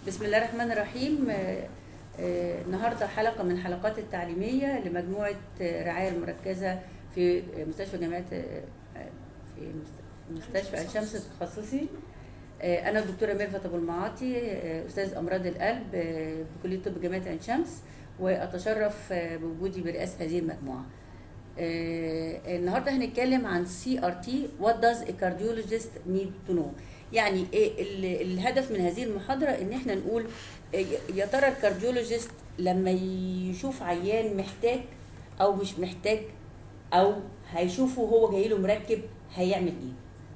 بسم الله الرحمن الرحيم آه، آه، النهارده حلقه من حلقات التعليميه لمجموعه آه، رعايه المركزه في مستشفى جامعه آه، في مست- مستشفى عين شمس التخصصي آه، انا الدكتوره ميرفت ابو المعاطي آه، استاذ امراض القلب آه، بكليه طب جامعه عين شمس واتشرف آه، بوجودي برئاسه هذه المجموعه آه، النهارده هنتكلم عن سي ار تي وات داز a cardiologist need to know يعني ايه ال- الهدف من هذه المحاضره ان احنا نقول آه، يا ترى الكارديولوجيست لما يشوف عيان محتاج او مش محتاج او هيشوفه هو جاي له مركب هيعمل ايه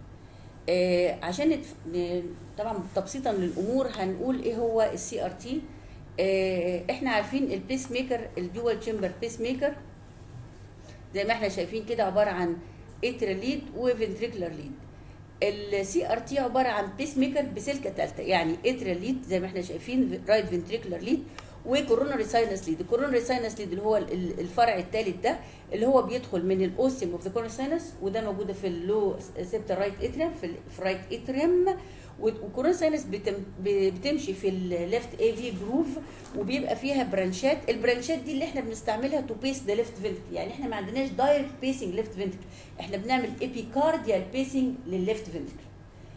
آه، عشان نتف... ن- طبعا تبسيطا للامور هنقول ايه هو السي ار تي احنا عارفين البيس ميكر الدول تشامبر بيس ميكر زي ما احنا شايفين كده عباره عن اتريال ليد وفنتريكولار ليد السي ار تي عباره عن بيس ميكر بسلكه ثالثه يعني اتريال ليد زي ما احنا شايفين رايت فنتريكولار ليد وكوروناري ساينس ليد الكوروناري ساينس ليد اللي هو ال- ال- الفرع الثالث ده اللي هو بيدخل من الاوسيوم اوف ذا كوروناري ساينس وده موجوده في اللو سيبتا رايت اتريم في الرايت اتريم والكوروناري ساينس بتم بتمشي في الليفت اي في جروف وبيبقى فيها برانشات البرانشات دي اللي احنا بنستعملها تو بيس ذا ليفت فنتركل يعني احنا ما عندناش دايركت بيسنج ليفت فنتركل احنا بنعمل ايبيكارديال بيسنج للليفت فنتركل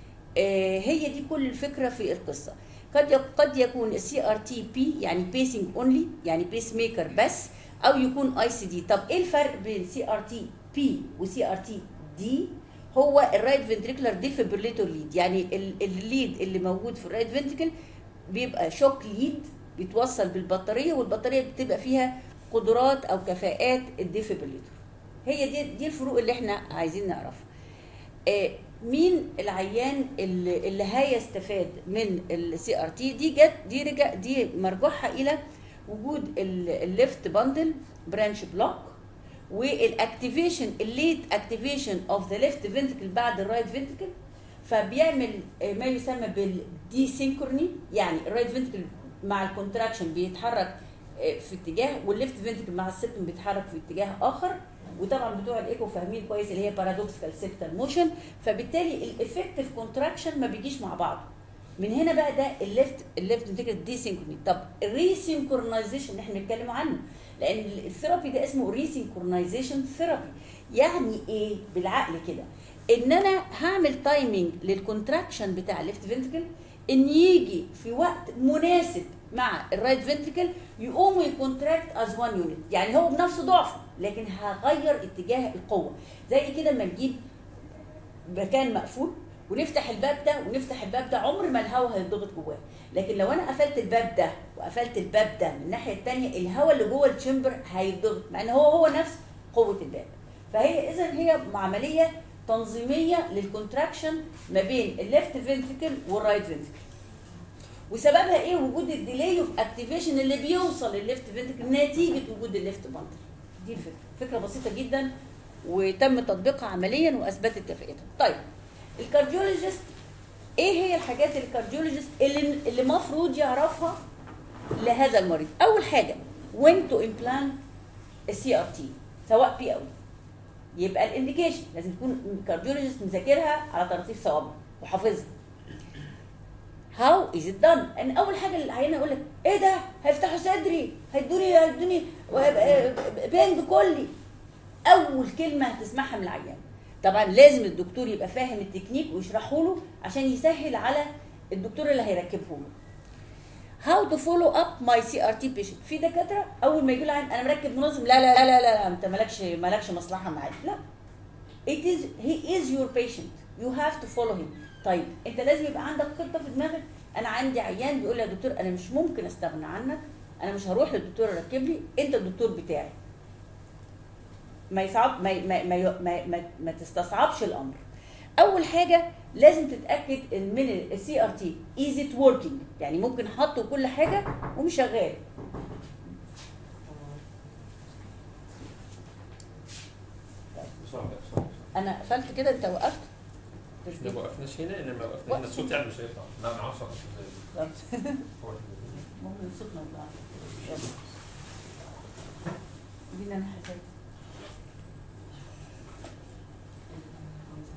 آه، هي دي كل الفكره في القصه قد يك- قد يكون السي ار تي بي يعني بيسنج اونلي يعني بيس ميكر بس او يكون اي سي دي طب ايه الفرق بين سي ار تي بي وسي ار تي دي هو الرايت فنتريكولار ديفيبريليتور ليد يعني ال- الليد اللي موجود في الرايت فنتريكل بيبقى شوك ليد بيتوصل بالبطاريه والبطاريه بتبقى فيها قدرات او كفاءات الديفيبريليتور هي دي دي الفروق اللي احنا عايزين نعرفها آه، مين العيان اللي, اللي هيستفاد من السي ار تي دي جت دي رجع دي مرجوعها الى وجود الليفت باندل برانش بلوك والاكتيفيشن الليت اكتيفيشن اوف ذا ليفت فنتركل بعد الرايت فنتركل فبيعمل آه، ما يسمى بالدي سينكروني يعني الرايت فنتركل مع الكونتراكشن بيتحرك آه، في اتجاه والليفت فنتركل مع السبتم بيتحرك في اتجاه اخر وطبعا بتوع الايكو فاهمين كويس اللي هي بارادوكسيكال سيبتال موشن فبالتالي الافكتيف كونتراكشن ما بيجيش مع بعض من هنا بقى ده الليفت الليفت فنتركل دي سينكروني طب الريسينكرونايزيشن اللي احنا بنتكلم عنه لان الثيرابي ده اسمه ريسينكرونايزيشن ثيرابي يعني ايه بالعقل كده ان انا هعمل تايمنج للكونتراكشن بتاع الليفت فنتركل ان يجي في وقت مناسب مع الرايت فنتركل يقوم يكونتراكت از وان يونت يعني هو بنفس ضعفه لكن هغير اتجاه القوه زي كده لما نجيب مكان مقفول ونفتح الباب ده ونفتح الباب ده عمر ما الهواء هيتضغط جواه لكن لو انا قفلت الباب ده وقفلت الباب ده من الناحيه الثانيه الهواء اللي جوه الشمبر هيتضغط مع ان هو هو نفس قوه الباب فهي اذا هي عمليه تنظيميه للكونتراكشن ما بين الليفت فنتركل والرايت فنتركل وسببها ايه وجود الديلي اوف اكتيفيشن اللي بيوصل للليفت فنتركل نتيجه وجود الليفت باندل دي الفكره فكره بسيطه جدا وتم تطبيقها عمليا واثبتت كفاءتها طيب الكارديولوجيست ايه هي الحاجات اللي الكارديولوجيست اللي اللي المفروض يعرفها لهذا المريض اول حاجه when to implant السي ار تي سواء بي او يبقى الانديكيشن لازم تكون الكارديولوجيست مذاكرها على ترتيب صوابعه وحافظها هاو از ات دان ان اول حاجه العيان يقول لك ايه ده هيفتحوا صدري هيدوني هيدوني بنج كلي اول كلمه هتسمعها من العيان طبعا لازم الدكتور يبقى فاهم التكنيك ويشرحه له عشان يسهل على الدكتور اللي هيركبه له هاو تو فولو اب ماي سي ار تي بيشنت في دكاتره اول ما يجي له عيان انا مركب منظم لا لا لا لا, لا انت مالكش مالكش مصلحه معاه لا it is he is your patient you have to follow him طيب انت لازم يبقى عندك خطه في دماغك انا عندي عيان بيقول لي يا دكتور انا مش ممكن استغنى عنك انا مش هروح للدكتور يركب لي انت الدكتور بتاعي ما يصعب ما ما ما, ما, ما, ما تستصعبش الامر اول حاجه لازم تتاكد ان من السي ار تي از ات وركينج يعني ممكن حاطه كل حاجه ومش شغال بسرعة بسرعة انا قفلت كده انت وقفت احنا ما وقفناش هنا لان ما وقفنا هنا الصوت يعني مش هيطلع لا ما اعرفش اوقف ازاي هو ممكن صوتنا يطلع يلا دينا انا حسيت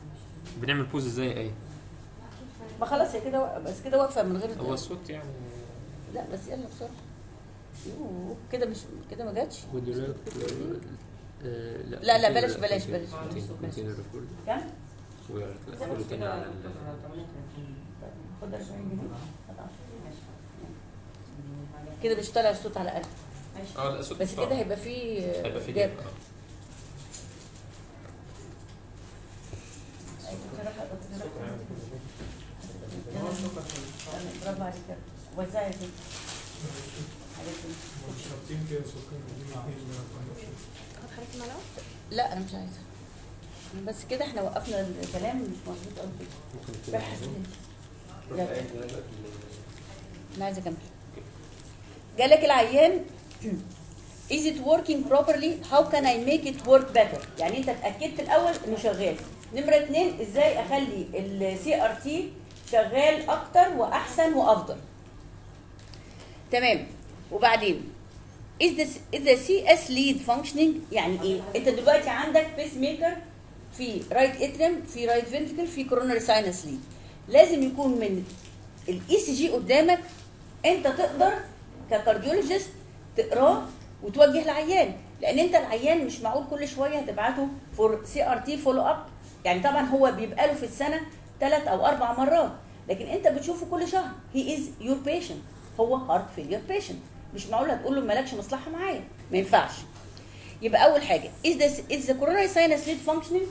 بنعمل بوز ازاي ايه ما خلاص هي كده بس كده واقفه من غير هو الصوت يعني لا بس يلا بسرعه يوه كده مش كده ما جاتش ودولاب آه، لا، لا، بلاش- container- بلاش- container- بلاش. container record. كام؟ ويقفلوا تاني على ال- خد 40 جنيه خد 10. كده مش طالع الصوت على الاقل اه لا صوت بس كده هيبقى فيه هيبقى في جاب جاب برافو عليك وزعي يا ستي حاجات دي. شرطين كده سكر اخد حضرتك معلقه لا انا مش عايزه بس كده احنا وقفنا الكلام مش مظبوط قوي كده ممكن كده بحث برضه. يلا. انا عايزه اكمل جالك العيان is it working properly how can I make it work better يعني انت اتاكدت الاول انه شغال نمره اتنين ازاي اخلي السي ار تي شغال اكتر واحسن وافضل تمام وبعدين is the is the CS lead functioning يعني ايه انت دلوقتي عندك بيس ميكر في رايت اتريم في رايت فنتركل في كورونري ساينس ليد لازم يكون من الاي سي جي قدامك انت تقدر ككارديولوجيست تقراه وتوجه العيان لان انت العيان مش معقول كل شويه هتبعته فور سي ار تي فولو اب يعني طبعا هو بيبقى له في السنه ثلاث او اربع مرات لكن انت بتشوفه كل شهر هي از يور بيشنت هو هارت فيلير بيشنت مش معقول هتقول له مالكش مصلحه معايا ما ينفعش يبقى اول حاجه is the is the coronary sinus lead functioning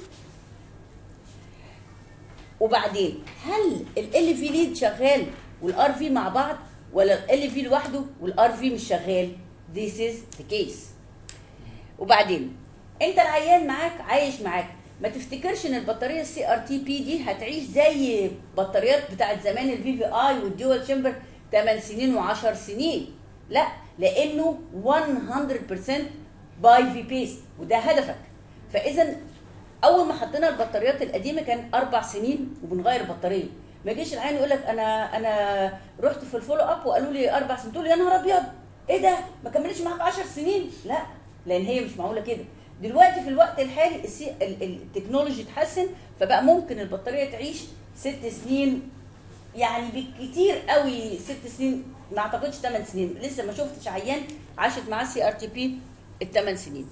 وبعدين هل ال في ليد شغال والار في مع بعض ولا ال في لوحده والار في مش شغال this is the case وبعدين انت العيان معاك عايش معاك ما تفتكرش ان البطاريه السي ار تي بي دي هتعيش زي بطاريات بتاعت زمان الفي في اي والديوال تشامبر 8 سنين و10 سنين لا لانه 100% باي في بيس وده هدفك فاذا اول ما حطينا البطاريات القديمه كان اربع سنين وبنغير بطاريه ما يجيش العين يقول لك انا انا رحت في الفولو اب وقالوا لي اربع سنين تقول لي يا نهار ابيض ايه ده ما كملتش معاك 10 سنين لا لان هي مش معقوله كده دلوقتي في الوقت الحالي السي- ال- ال- التكنولوجي اتحسن فبقى ممكن البطاريه تعيش ست سنين يعني بالكتير قوي ست سنين ما اعتقدش 8 سنين لسه ما شفتش عيان عاشت معاه سي ار تي بي الثمان سنين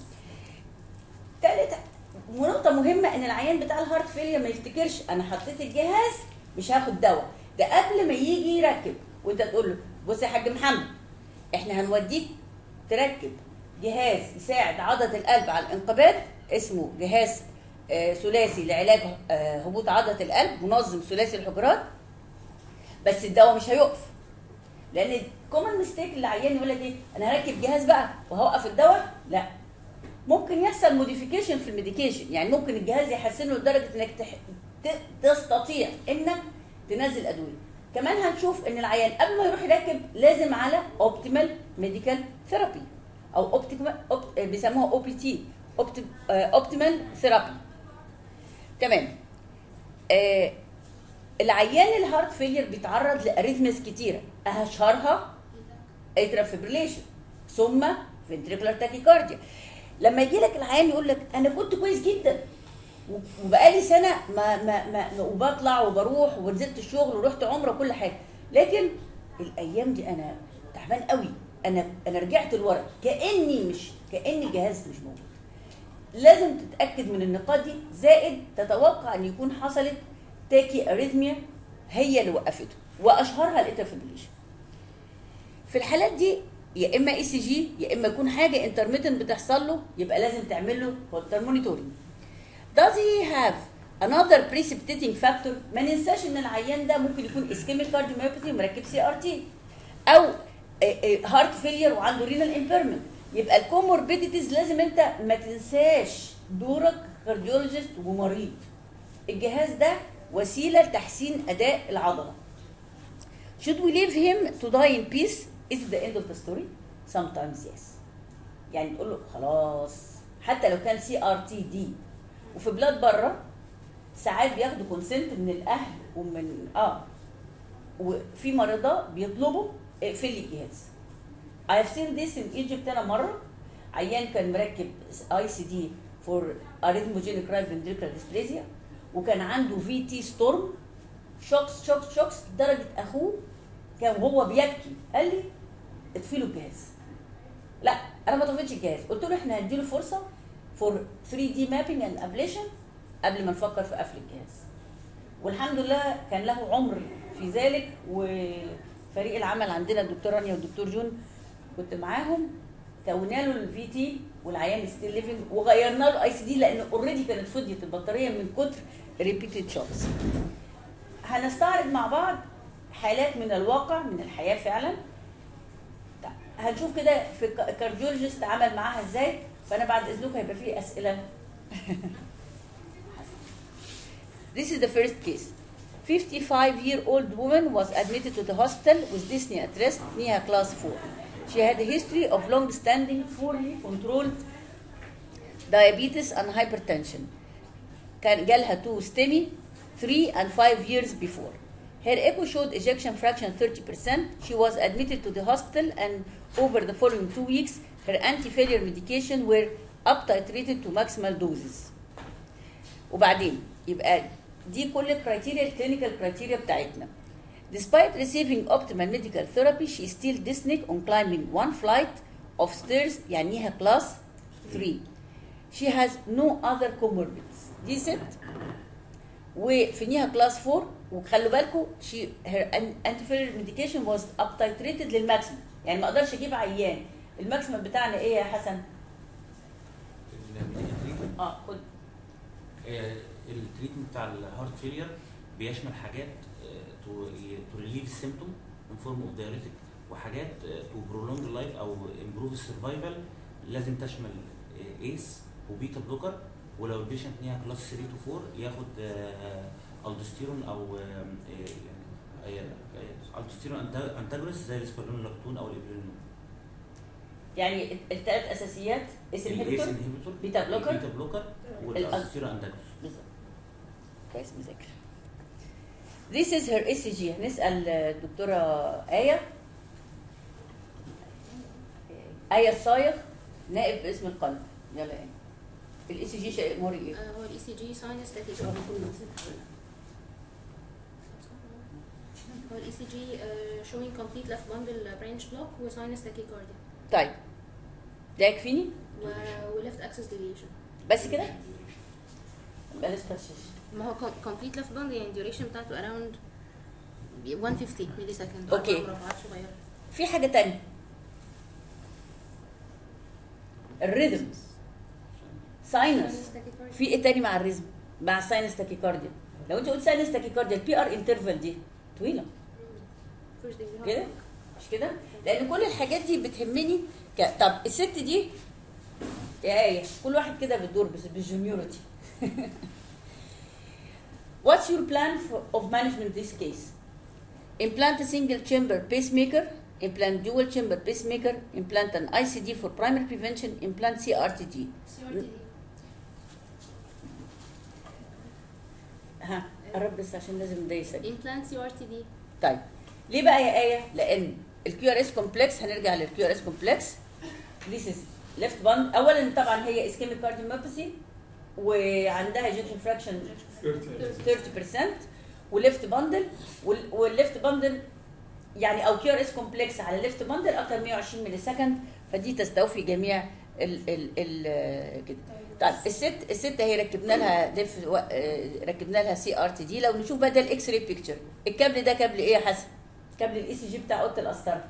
تالت ونقطة مهمة إن العيان بتاع الهارت فيلير ما يفتكرش أنا حطيت الجهاز مش هاخد دواء ده قبل ما يجي يركب وأنت تقول له بص يا حاج محمد إحنا هنوديك تركب جهاز يساعد عضلة القلب على الانقباض اسمه جهاز آه، ثلاثي لعلاج آه، هبوط عضلة القلب منظم ثلاثي الحجرات بس الدواء مش هيقف لان كومن ميستيك اللي عيان يقول لك ايه انا هركب جهاز بقى وهوقف الدواء لا ممكن يحصل موديفيكيشن في الميديكيشن يعني ممكن الجهاز يحسنه لدرجه انك تح... ت... تستطيع انك تنزل ادويه كمان هنشوف ان العيان قبل ما يروح يركب لازم على اوبتيمال ميديكال ثيرابي او اوبتيمال أوبت... بيسموها او بي تي اوبتيمال ثيرابي تمام آه العيان الهارت فيلير بيتعرض لاريثمس كتيره اشهرها اترال فيبريليشن ثم فنتريكولار تاكيكارديا لما يجي لك العيان يقول لك انا كنت كويس جدا و- وبقالي سنه ما ما ما ما- وبطلع وبروح ونزلت الشغل ورحت عمره وكل حاجه لكن الايام دي انا تعبان قوي انا انا رجعت لورا كاني مش كان الجهاز مش موجود لازم تتاكد من النقاط دي زائد تتوقع ان يكون حصلت تاكي اريثميا هي اللي وقفته واشهرها الاترفيبريليشن في الحالات دي يا اما اي سي جي يا اما يكون حاجه انترميتنت بتحصل له يبقى لازم تعمل له هولتر مونيتورنج does he have another precipitating factor ما ننساش ان العيان ده ممكن يكون ischemic cardiomyopathy ومركب سي ار تي او هارت فيلير وعنده رينال امبيرمنت يبقى الكوموربيديتيز لازم انت ما تنساش دورك كارديولوجيست ومريض الجهاز ده وسيله لتحسين اداء العضله should we leave him to die in peace is it the end of the story sometimes yes يعني تقول له خلاص حتى لو كان سي ار تي دي وفي بلاد بره ساعات بياخدوا كونسنت من الاهل ومن اه وفي مرضى بيطلبوا اقفل لي الجهاز I have seen this in Egypt انا مره عيان كان مركب اي سي دي فور arrhythmogenic right ventricular dysplasia وكان عنده في تي ستورم شوكس شوكس شوكس لدرجه اخوه كان وهو بيبكي قال لي اطفي له الجهاز لا انا ما طفيتش الجهاز قلت له احنا هنديله فرصه فور 3 دي مابينج اند ابليشن قبل ما نفكر في قفل الجهاز والحمد لله كان له عمر في ذلك وفريق العمل عندنا الدكتور رانيا والدكتور جون كنت معاهم كونا له الفي تي والعيان ستيل ليفنج وغيرنا له اي سي دي لان اوريدي كانت فضيت البطاريه من كتر ريبيتد شوتس هنستعرض مع بعض حالات من الواقع من الحياه فعلا هنشوف كده في كارديولوجيست عمل معاها ازاي فانا بعد اذنكم هيبقى فيه اسئله This is the first case. 55 year old woman was admitted to the hospital with dyspnea at rest, NIHA class 4. She had a history of long standing, poorly controlled diabetes and hypertension. كان جالها two STEMI 3 and 5 years before. Her echo showed ejection fraction 30%. She was admitted to the hospital and over the following two weeks, her anti-failure medication were up titrated to maximal doses. وبعدين يبقى دي كل الكرايتيريا الكلينيكال كرايتيريا بتاعتنا. Despite receiving optimal medical therapy, she is still dyspneic on climbing one flight of stairs يعنيها class 3. She has no other comorbidities. دي ست وفي نيها كلاس 4 وخلوا بالكم شي هير انتيفيرال ميديكيشن واز اب تايتريتد للماكسيمم يعني ما اقدرش اجيب عيان الماكسيمم بتاعنا ايه يا حسن؟ اه خد التريتمنت بتاع الهارت فيلير بيشمل حاجات تو ريليف السيمتوم ان فورم اوف دايوريتك وحاجات تو برولونج اللايف او امبروف السرفايفل لازم تشمل ايس وبيتا بلوكر ولو البيشنت ليها كلاس 3 تو 4 ياخد الدوستيرون او يعني الدوستيرون انتاجونست زي السبرلونولاكتون او الابريلون يعني الثلاث اساسيات اس الايس انهبيتور انهبيتور بيتا بلوكر البيتا بلوكر والالدوستيرون انتاجونست بالظبط كويس مذاكر This is her ECG هنسأل الدكتورة آية آية الصايغ نائب باسم القلب يلا آية الاي سي جي شيء موري ايه؟ هو الاي سي جي ساينس هو الاي سي جي showing complete left bundle branch block وساينس tachycardia طيب ده يكفيني و left axis deviation بس كده؟ بلاش تشيش ما هو com- complete left bundle يعني duration بتاعته around 150 ملي سكند أوكي. مربعات صغيره في حاجة تانية الريذم ساينس Sinus tachycardia. في ايه تاني مع الريزم؟ مع الساينس تاكيكارديا لو انت قلت ساينس تاكيكارديا البي ار انترفال دي طويلة First degree كده؟ heart مش كده؟ لأن كل الحاجات دي بتهمني ك... طب الست دي يا ايه كل واحد كده بتدور بس بالجونيورتي What's your plan for, of management this case? Implant a single chamber pacemaker, implant dual chamber pacemaker, implant an ICD for primary prevention, implant CRTD. CRTD. ها قرب بس عشان لازم ده يسجل. implant CRTD طيب ليه بقى يا ايه؟ لان الكيو ار اس كومبلكس هنرجع للكيو ار اس كومبلكس ذيس از ليفت باند اولا طبعا هي اسكيميك كارديوميوباثي وعندها ايجكشن فراكشن 30% وليفت باندل والليفت باندل يعني او كيو ار اس كومبلكس على ليفت باندل اكتر من 120 ملي سكند فدي تستوفي جميع ال ال ال كده طيب الست الست هي ركبنا لها دف و- آه، ركبنا لها سي ار تي دي لو نشوف بقى ده الاكس راي بيكتشر الكابل ده كابل ايه يا حسن؟ كابل الاي سي جي بتاع اوضه القسطره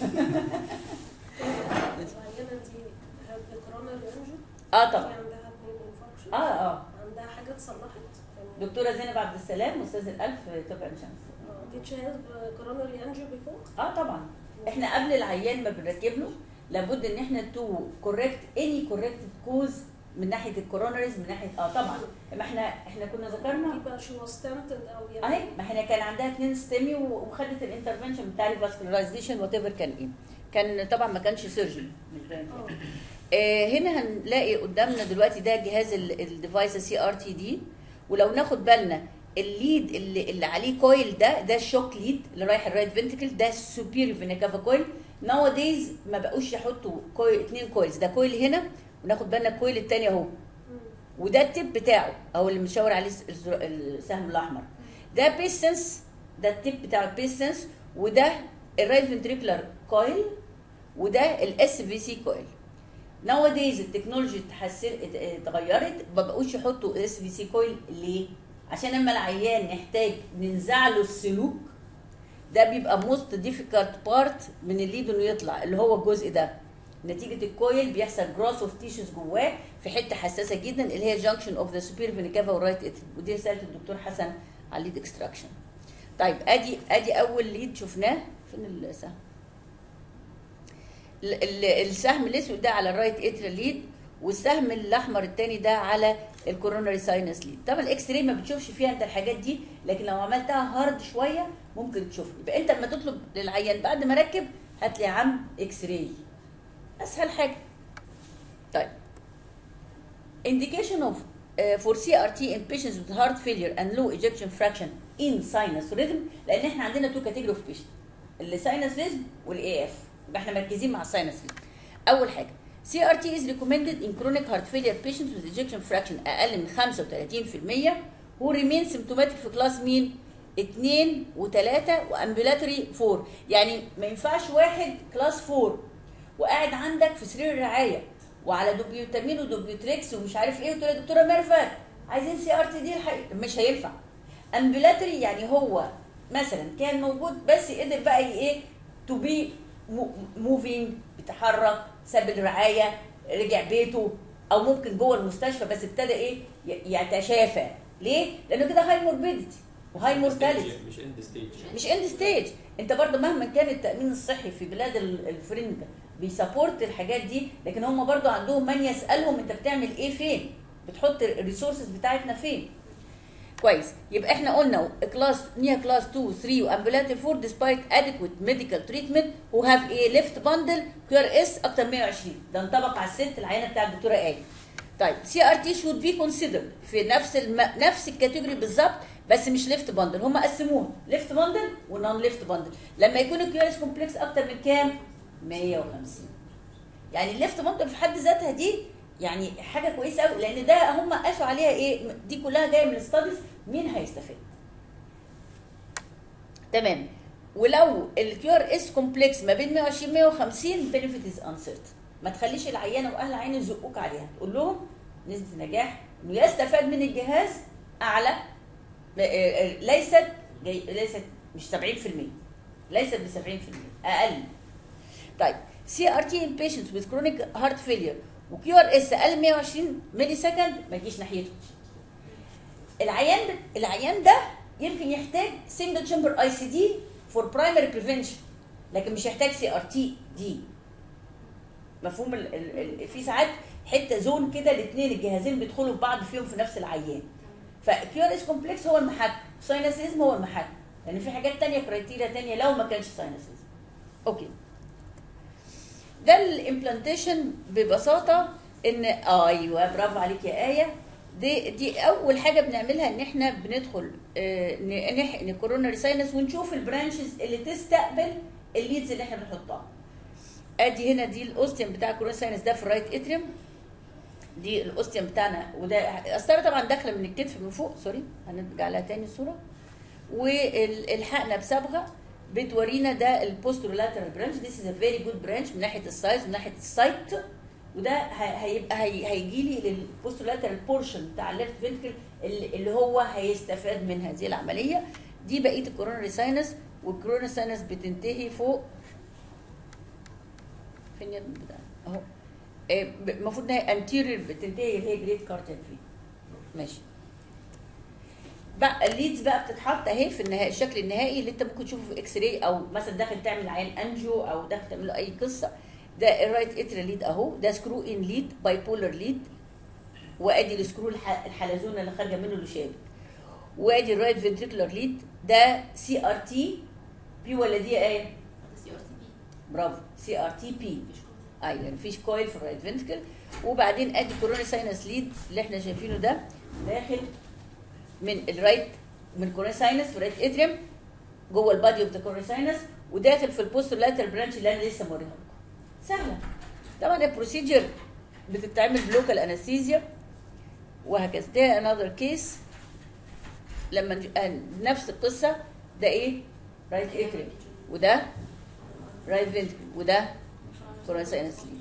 العيانة دي الكورونا الانجو اه في طبعا عندها اتنين انفكشن اه اه عندها حاجة اتصلحت يعني دكتوره زينب عبد السلام استاذ الالف طب عين شمس دي تشاهد كورونا انجو بيفور اه طبعا احنا قبل العيان ما بنركب له لابد ان احنا تو كوريكت اني كوريكتد كوز من ناحيه الكورونريز من ناحيه اه طبعا ما احنا احنا كنا ذكرنا يبقى شي واز ستنتد او يعني اهي ما احنا كان عندها اثنين ستيمي وخدت الانترفنشن بتاع الفاسكولارايزيشن وات ايفر كان ايه كان طبعا ما كانش سيرجري مش باين اه آه، هنا هنلاقي قدامنا دلوقتي ده جهاز الديفايس سي ار تي دي ولو ناخد بالنا الليد اللي, اللي عليه كويل ده ده الشوك ليد اللي رايح الرايت فنتكل ده السوبيريور فينيكافا كويل ناو دايز ما بقوش يحطوا كويل اتنين كويلز ده كويل هنا وناخد بالنا الكويل التاني اهو وده التip بتاعه او اللي مشاور عليه الس- الزر- السهم الاحمر ده بيسنس ده التip بتاع البيسنس وده الرايت فنتريكولار كويل وده الاس في سي كويل nowadays التكنولوجي اتحسن ات- اتغيرت ما بقوش يحطوا اس في سي كويل ليه؟ عشان اما العيان نحتاج ننزع له السلوك ده بيبقى موست ديفيكالت بارت من الليد انه يطلع اللي هو الجزء ده نتيجه الكويل بيحصل جروث اوف تيشوز جواه في حته حساسه جدا اللي هي جانكشن اوف ذا سوبير فينيكافا ورايت اتري ودي رساله الدكتور حسن على الليد اكستراكشن طيب ادي ادي اول ليد شفناه فين السهم ال- ال- السهم الاسود ده على الرايت اتريال ليد والسهم الاحمر التاني ده على الكوروناري ساينس ليد طبعا الاكس راي ما بتشوفش فيها انت الحاجات دي لكن لو عملتها هارد شويه ممكن تشوف يبقى انت لما تطلب للعيان بعد ما ركب هات لي يا عم اكس راي اسهل حاجه طيب indication of uh, for CRT in patients with heart failure and low ejection fraction in sinus rhythm لان احنا عندنا تو كاتيجوري اوف بيشنت اللي sinus rhythm والاي اف يبقى احنا مركزين مع الساينس rhythm اول حاجه CRT is recommended in chronic heart failure patients with ejection fraction اقل من 35% who remain symptomatic في كلاس مين؟ 2 و3 وامبولاتوري 4 يعني ما ينفعش واحد كلاس 4 وقاعد عندك في سرير الرعايه وعلى دوبيوتامين ودوبيوتريكس ومش عارف ايه وتقول يا دكتوره ميرفت عايزين سي ار تي دي الحقيقة. مش هينفع امبولاتوري يعني هو مثلا كان موجود بس قدر بقى ي- ايه تو بي موفينج بيتحرك ساب الرعايه رجع بيته او ممكن جوه المستشفى بس ابتدى ايه ي- يتشافى ليه؟ لانه كده هاي موربيديتي وهاي مورتاليتي مش اند ستيج مش اند ستيج انت برضه مهما كان التامين الصحي في بلاد ال- الفرنج بيسابورت الحاجات دي لكن هم برضه عندهم من يسالهم انت بتعمل ايه فين بتحط الريسورسز بتاعتنا فين كويس يبقى احنا قلنا كلاس نيا كلاس 2 3 وامبولاتي 4 ديسبايت اديكويت ميديكال تريتمنت هو هاف ايه ليفت باندل كيو ار اس اكتر من 120 ده انطبق على الست العينه بتاع الدكتوره ايه طيب سي ار تي شود بي كونسيدرد في نفس الم... نفس الكاتيجوري بالظبط بس مش ليفت باندل هم قسموها ليفت باندل ونون ليفت باندل لما يكون الكيو ار اس كومبلكس اكتر من كام 150 يعني الليفت باندل في حد ذاتها دي يعني حاجه كويسه قوي لان ده هم قاسوا عليها ايه دي كلها جايه من الستاديز مين هيستفاد تمام ولو الكيو ار اس كومبلكس ما بين 120 150 بنفيت از انسرت ما تخليش العيانه واهل العين يزقوك عليها تقول لهم نسبه نجاح انه يستفاد من الجهاز اعلى ب- آه، آه، ليست جاي ليست مش 70% ليست ب 70% اقل طيب سي ار تي ان بيشنتس وذ كرونيك هارت فيلير وكيو ار اس اقل من 120 ملي سكند ما تجيش ناحيته العيان العيان ده يمكن يحتاج سنجل تشامبر اي سي دي فور برايمري بريفنشن لكن مش يحتاج سي ار تي دي مفهوم ال ال ال في ساعات حته زون كده الاثنين الجهازين بيدخلوا في بعض فيهم في نفس العيان فكيو ار اس كومبلكس هو المحك ساينسيزم هو المحك لان يعني في حاجات تانية كرايتيريا تانية لو ما كانش ساينسيزم اوكي ده الامبلانتيشن ببساطه ان ايوه برافو عليك يا ايه دي دي اول حاجه بنعملها ان احنا بندخل آه، ن- نحقن الكوروناري ساينس ونشوف البرانشز اللي تستقبل الليدز اللي احنا بنحطها ادي هنا دي الاوستيوم بتاع الكوروناري ساينس ده في الرايت اتريوم دي الاوستيوم بتاعنا وده قسطره طبعا داخله من الكتف من فوق سوري هنرجع لها تاني الصوره والحقنا بصبغه بتورينا ده البوسترولاترال برانش ذيس از ا فيري جود برانش من ناحيه السايز من ناحيه السايت وده ه- هيبقى هي- هيجي لي للبوسترولاترال بورشن بتاع الليفت فينتكل اللي هو هيستفاد من هذه العمليه دي بقيه الكوروناري ساينس والكوروناري ساينس بتنتهي فوق فين يا ابني بتاع اهو آه، ب- المفروض ان هي انتيريور بتنتهي اللي هي جريت كارتن في ماشي بقى الليدز بقى بتتحط اهي في النهاية الشكل النهائي اللي انت ممكن تشوفه في اكس راي او مثلا داخل تعمل عين انجو او داخل تعمل له اي قصه ده الرايت اتريال ليد اهو ده سكرو ان ليد باي بولر ليد وادي السكرو الح- الحلزونه اللي خارجه منه اللي شابك وادي الرايت فنتريكولار ليد ده سي ار تي بي ولا دي ايه؟ سي ار تي بي برافو سي ار تي بي ايوه مفيش كويل في الرايت فنتكل وبعدين ادي كورونا ساينس ليد اللي احنا شايفينه ده داخل من الرايت من كورونا ساينس في الرايت اتريوم جوه البادي اوف ذا كورونا ساينس وداخل في البوستر لاترال برانش اللي انا لسه موريها لكم سهله طبعا البروسيجر بتتعمل بلوكال انستيزيا وهكذا ده انذر كيس لما نج- آه، نفس القصه ده ايه رايت اتريوم وده رايت فنتكل وده كورونا ساينس ليد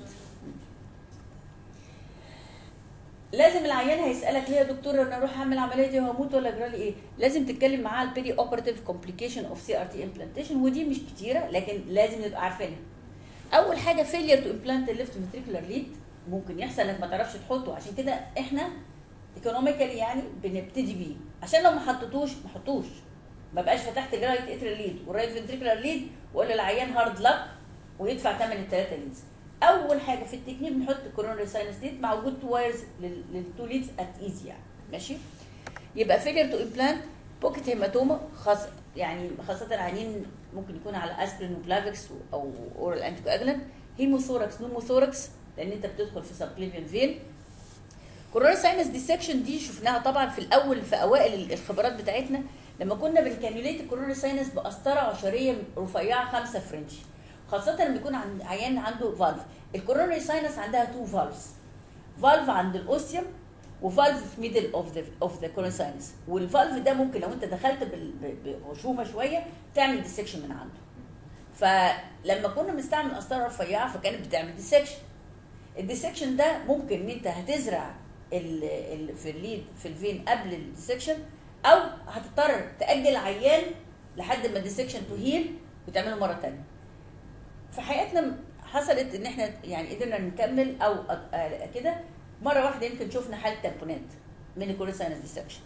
لازم العيان هيسالك ليه يا دكتور انا اروح اعمل العمليه دي وهموت ولا جرالي ايه لازم تتكلم معاه على البيري اوبراتيف كومبليكيشن اوف سي ار تي امبلانتيشن ودي مش كتيره لكن لازم نبقى عارفينها اول حاجه فيلير تو امبلانت الليفت فنتريكولار ليد ممكن يحصل انك ما تعرفش تحطه عشان كده احنا ايكونوميكالي يعني بنبتدي بيه عشان لو ما حطيتوش ما حطوش ما بقاش فتحت الرايت اتر ليد والرايت فنتريكولار ليد وقول للعيان هارد لك ويدفع ثمن الثلاثه ليدز اول حاجه في التكنيك بنحط كورونري ساينس ليد مع وجود تو وايرز للتو ليدز ات ايزي يعني ماشي يبقى فيلير تو امبلانت بوكيت هيماتوما خاص يعني خاصه العيانين ممكن يكون على اسبرين وبلافكس او اورال انتي كواجلانت هيموثوركس نوموثوركس لان انت بتدخل في سبكليفيان فين كورونري ساينس ديسكشن دي شفناها طبعا في الاول في اوائل الخبرات بتاعتنا لما كنا بنكانيوليت الكورونري ساينس بقسطره عشريه رفيعه 5 فرنش خاصه لما يكون عند عيان عنده فالف الكورونري ساينس عندها تو فالفز فالف عند الاوستيوم وفالف في ميدل اوف ذا اوف ذا كورونري ساينس والفالف ده ممكن لو انت دخلت بال- ب- بغشومه شويه تعمل ديسكشن من عنده فلما كنا بنستعمل قسطره رفيعه فكانت بتعمل ديسكشن الديسكشن ده ممكن ان انت هتزرع ال ال في الليد في الفين قبل الديسكشن او هتضطر تاجل عيان لحد ما الديسكشن تو هيل وتعمله مره تانية في حياتنا حصلت ان احنا يعني قدرنا نكمل او أ- آه كده مره واحده يمكن شفنا حاله تامبونات من الكوريساينس ديسكشن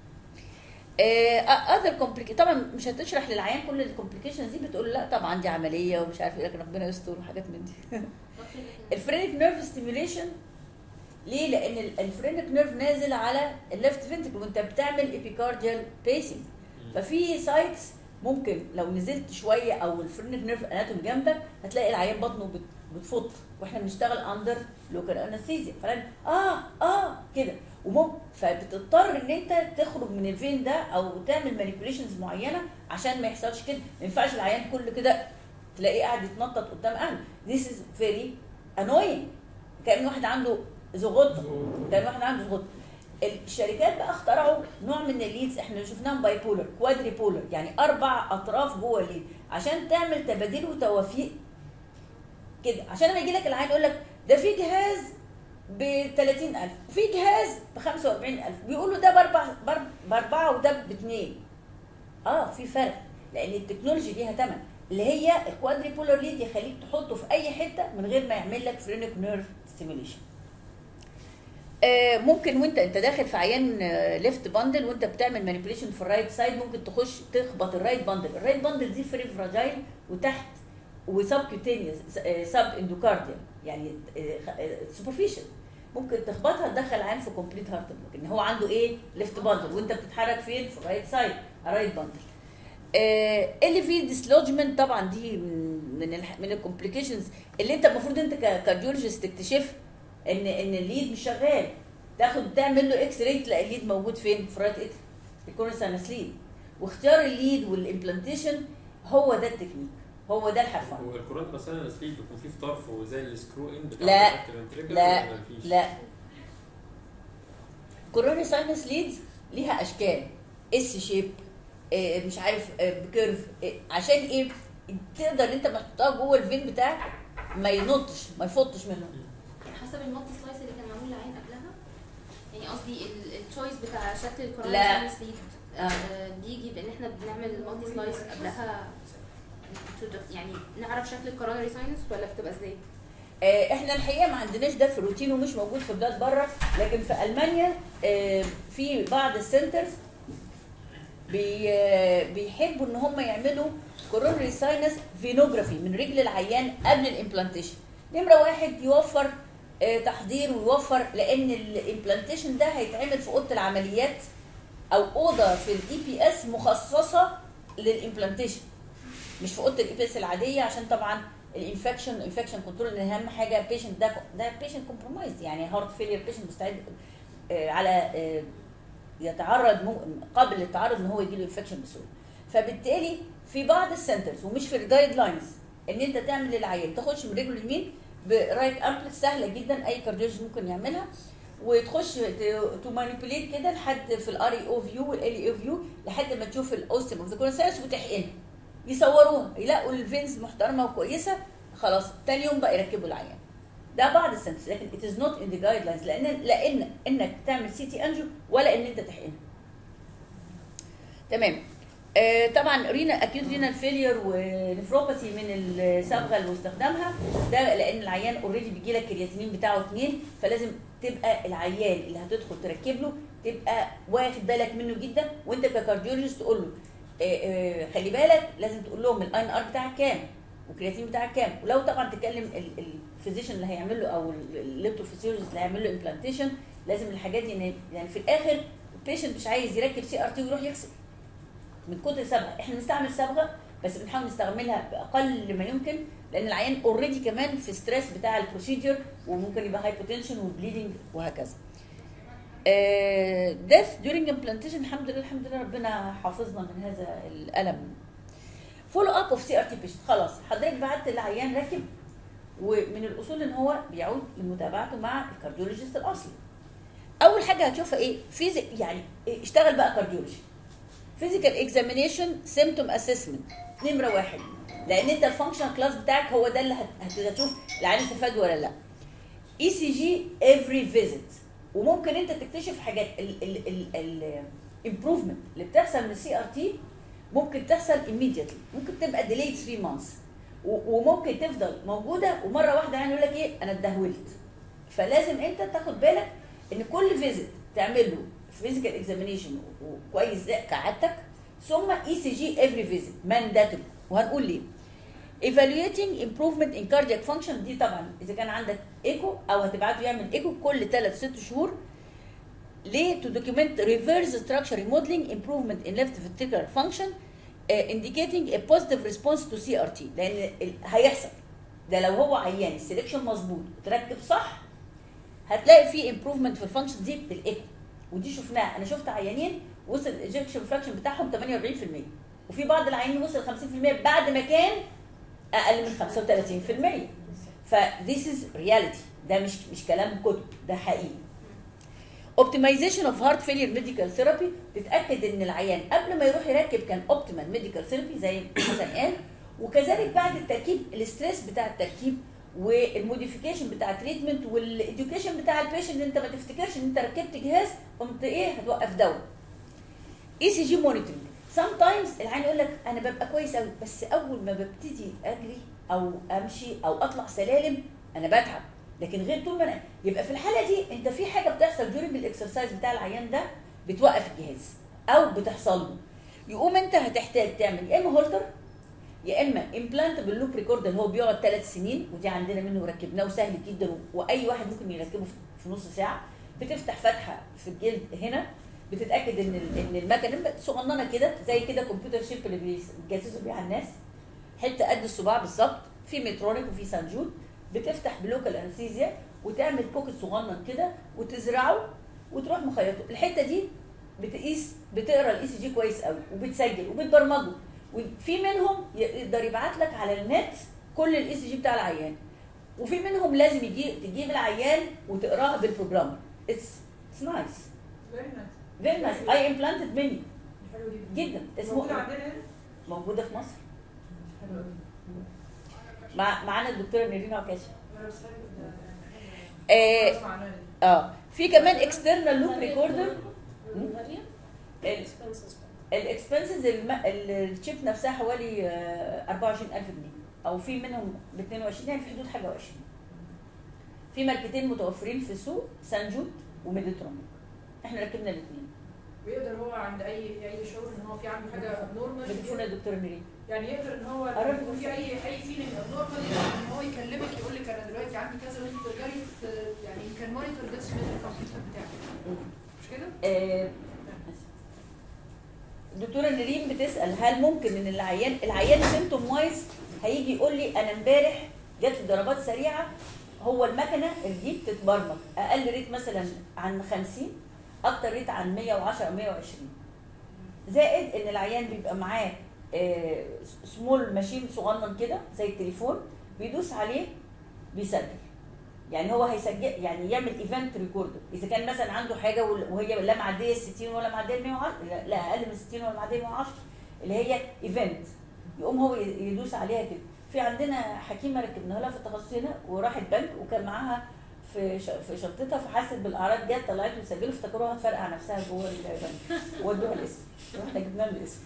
اذر كومبليكيشن طبعا مش هتشرح للعيان كل الكومبليكيشنز دي بتقول له لا طبعا دي عمليه ومش عارف ايه لكن ربنا يستر وحاجات من دي الفرينك نيرف ستيميوليشن ليه؟ لان ال- الفرينك نيرف نازل على الليفت فنتكل وانت بتعمل ايبيكارديال بيسنج ففي سايتس ممكن لو نزلت شويه او الفرينك نيرف اناتوم جنبك هتلاقي العيان بطنه بت- بتفط واحنا بنشتغل اندر لوكال انستيزيا فلان اه اه كده وممكن فبتضطر ان انت تخرج من الفين ده او تعمل مانيبيوليشنز معينه عشان ما يحصلش كده ما ينفعش العيان كل كده تلاقيه قاعد يتنطط قدام اهله This is very annoying كان واحد عنده زغطه كان واحد عنده زغطه الشركات بقى اخترعوا نوع من الليدز احنا شفناهم باي بولر كوادري بولر يعني اربع اطراف جوه الليد عشان تعمل تباديل وتوافيق كده عشان لما يجي لك العين يقول لك ده في جهاز ب 30000 وفي جهاز ب 45000 بيقولوا ده باربع بار- باربعه وده باثنين اه في فرق لان التكنولوجي ليها ثمن اللي هي الكوادري بولر ليد يخليك تحطه في اي حته من غير ما يعمل لك فرينك نيرف ستيميوليشن آه، ممكن وانت انت داخل في عيان ليفت باندل وانت بتعمل مانيبيوليشن في الرايت سايد ممكن تخش تخبط الرايت باندل الرايت باندل دي فري فراجايل وتحت وسب كيوتينيوس سب اندوكارديال يعني سوبرفيشال ممكن تخبطها تدخل عين في كومبليت هارت بلوك ان هو عنده ايه ليفت باندل وانت بتتحرك فين في الرايت سايد رايت باندل ال في ديسلوجمنت طبعا دي من من الح- من الكومبليكيشنز اللي انت المفروض انت ككارديولوجيست تكتشف ان ان الليد مش شغال تاخد تعمل له اكس راي تلاقي الليد موجود فين في رايت اتر الكورنسانس ليد واختيار الليد والامبلانتيشن هو ده التكنيك هو ده الحرفان هو الكورات مثلا السليب بيكون فيه في طرف زي السكرو ان بتاع لا. الريكت ventricular لا. ولا مفيش؟ لا كوروني ساينس ليدز ليها اشكال اس شيب مش عارف آه، بكيرف آه، عشان ايه تقدر انت ما تحطها جوه الفين بتاعك ما ينطش ما يفطش منه حسب المالتي سلايس اللي كان معمول لعين قبلها يعني قصدي التشويس بتاع شكل الكورونا لا. ساينس ليد آه. بيجي بان احنا بنعمل المالتي سلايس قبلها to- يعني نعرف شكل الكورونري ساينس ولا بتبقى ازاي؟ آه، احنا الحقيقه ما عندناش ده في الروتين ومش موجود في بلاد بره لكن في المانيا آه، في بعض السنترز بي آه، بيحبوا ان هم يعملوا كورونري ساينس فينوجرافي من رجل العيان قبل الامبلانتيشن نمره واحد يوفر آه، تحضير ويوفر لان الامبلانتيشن ده هيتعمل في اوضه العمليات او اوضه في الاي بي اس مخصصه للامبلانتيشن مش في اوضه الاي بي اس العاديه عشان طبعا الانفكشن انفكشن كنترول ان اهم حاجه بيشنت ده ده بيشنت كومبرومايز يعني هارت فيلير بيشنت مستعد آه، على آه، يتعرض مو- قابل للتعرض ان هو يجي له انفكشن بسهوله فبالتالي في بعض السنترز ومش في الجايد لاينز ان انت تعمل للعيان تخش من رجله اليمين برايت امبل سهله جدا اي كارديولوجي ممكن يعملها وتخش تو مانيبيوليت كده لحد في الار اي او فيو والال او فيو لحد ما تشوف الاوستيوم اوف ذا كورنسايس وتحقنها يصوروها يلاقوا الفينز محترمه وكويسه خلاص تاني يوم بقى يركبوا العيان ده بعض السنتس لكن it is not in the guidelines لان لان انك تعمل سي تي انجو ولا ان انت تحقنها تمام آه طبعا رينا اكيد رينا الفيلير ونفروباثي من الصبغه اللي مستخدمها ده لان العيان اوريدي بيجي لك الكرياتينين بتاعه اتنين فلازم تبقى العيان اللي هتدخل تركب له تبقى واخد بالك منه جدا وانت ككارديولوجيست تقول له آه آه خلي بالك لازم تقول لهم الاي ان ار بتاعك كام والكرياتين بتاعك كام ولو طبعا تكلم الفيزيشن اللي هيعمل له او الليبتوفيسيولوجيست اللي هيعمل له امبلانتيشن لازم الحاجات دي إن- يعني في الاخر البيشنت مش عايز يركب سي ار تي ويروح يغسل من كتر صبغه احنا بنستعمل صبغه بس بنحاول نستعملها باقل ما يمكن لان العيان اوريدي كمان في ستريس بتاع البروسيجر وممكن يبقى هايبوتنشن وبليدنج وهكذا ديث during implantation الحمد لله الحمد لله ربنا حافظنا من هذا الالم فولو اب اوف سي ار تي بيشنت خلاص حضرتك بعت العيان راكب ومن الاصول ان هو بيعود لمتابعته مع الكارديولوجيست الاصلي اول حاجه هتشوفها ايه فيزيك يعني إيه؟ اشتغل بقى كارديولوجي فيزيكال اكزامينيشن سيمتوم اسسمنت نمره واحد لان انت الفانكشنال كلاس بتاعك هو ده اللي هت- هت- هتشوف العيان استفاد ولا لا اي سي جي افري فيزيت وممكن انت تكتشف حاجات الامبروفمنت اللي بتحصل من السي ار تي ممكن تحصل immediately ممكن تبقى delayed 3 months و- وممكن تفضل موجوده ومره واحده يعني يقول لك ايه انا اتدهولت فلازم انت تاخد بالك ان كل فيزيت تعمل له فيزيكال اكزامينيشن وكويس زي كعادتك ثم اي سي جي افري فيزيت مانداتوري وهنقول ليه evaluating improvement in cardiac function دي طبعا اذا كان عندك ايكو او هتبعته يعمل ايكو كل 3 6 شهور ليه to document reverse structure remodeling improvement in left ventricular function uh, indicating a positive response to CRT لان ال- هيحصل ده لو هو عيان السلكشن مظبوط وتركب صح هتلاقي في improvement في الفانكشن دي بالايكو ودي شفناها انا شفت عيانين وصل الاجكشن فراكشن بتاعهم 48% وفي بعض العيانين وصل 50% بعد ما كان اقل من 35% ف this is reality ده مش مش كلام كتب ده حقيقي اوبتمايزيشن اوف هارت فيلير ميديكال ثيرابي تتاكد ان العيان قبل ما يروح يركب كان اوبتيمال ميديكال ثيرابي زي ما حسن قال وكذلك بعد التركيب الاستريس بتاع التركيب والموديفيكيشن بتاع التريتمنت والاديوكيشن بتاع البيشنت انت ما تفتكرش ان انت ركبت جهاز قمت ايه هتوقف دواء اي سي جي مونيتورنج سام تايمز العيان يقول لك انا ببقى كويس قوي بس اول ما ببتدي اجري او امشي او اطلع سلالم انا بتعب لكن غير طول ما انا يبقى في الحاله دي انت في حاجه بتحصل ديورنج الاكسرسايز بتاع العيان ده بتوقف الجهاز او بتحصل له يقوم انت هتحتاج تعمل يا اما هولتر يا اما امبلانت باللوب ريكورد اللي هو بيقعد ثلاث سنين ودي عندنا منه وركبناه وسهل جدا واي واحد ممكن يركبه في- في نص ساعه بتفتح فتحه في الجلد هنا بتتاكد ان ال- ان المكنه صغننه كده زي كده كمبيوتر شيب اللي بيجسسوا بيها الناس حته قد الصباع بالظبط في مترونيك وفي سانجود بتفتح بلوكال انستيزيا وتعمل بوكت صغنن كده وتزرعه وتروح مخيطه الحته دي بتقيس بتقرا الاي سي جي كويس قوي وبتسجل وبتبرمجه وفي منهم يقدر يبعت لك على النت كل الاي سي جي بتاع العيان وفي منهم لازم يجي تجيب العيان وتقراها بالبروجرامر اتس اتس نايس فيري نايس فيري نايس اي امبلانتد مني حلو جدا جدا موجودة اسمه عندنا هنا؟ موجوده في مصر حلو قوي مع معانا الدكتوره نيرين عكاشي انا بس حلو آه بسمع عنها دي. اه في كمان اكسترنال لوب ريكوردر غالية؟ ال- expenses الاكسبنسز الشيب نفسها حوالي آه، 24000 جنيه او في منهم ب 22 يعني في حدود حاجه و20 في ماركتين متوفرين في السوق سانجوت وميديترون احنا ركبنا الاثنين ويقدر هو عند اي اي شعور ان هو في عنده حاجه نورمال بتليفون الدكتور ميرين يعني يقدر ان هو قرب لما يكون في اي اي فيلينج نورمال يقدر ان هو يكلمك يقول لك انا دلوقتي عندي كذا وانت تقدري ت- يعني you can monitor this من الكمبيوتر بتاعك مش كده؟ آه، الدكتوره نيرين بتسال هل ممكن ان العيان العيان سيمتوم وايز هيجي يقول لي انا امبارح جات لي ضربات سريعه هو المكنه دي بتتبرمج اقل ريت مثلا عن 50 اكتر ريت عن 110 او 120 زائد ان العيان بيبقى معاه آه، سمول ماشين صغنن كده زي التليفون بيدوس عليه بيسجل يعني هو هيسجل يعني يعمل ايفنت ريكوردر اذا كان مثلا عنده حاجه وال- وهي لا معديه ال 60 ولا معديه ال 110 لا- لا اقل من 60 ولا معديه ال 110 اللي هي ايفنت يقوم هو ي- يدوس عليها كده في عندنا حكيمه ركبناها لها في التخصص هنا وراحت بنك وكان معاها في ش- في شنطتها فحست بالاعراض جت طلعت وسجلوا افتكروها هتفرقع نفسها جوه البنك ودوها الاسم واحنا جبنا لها الاسم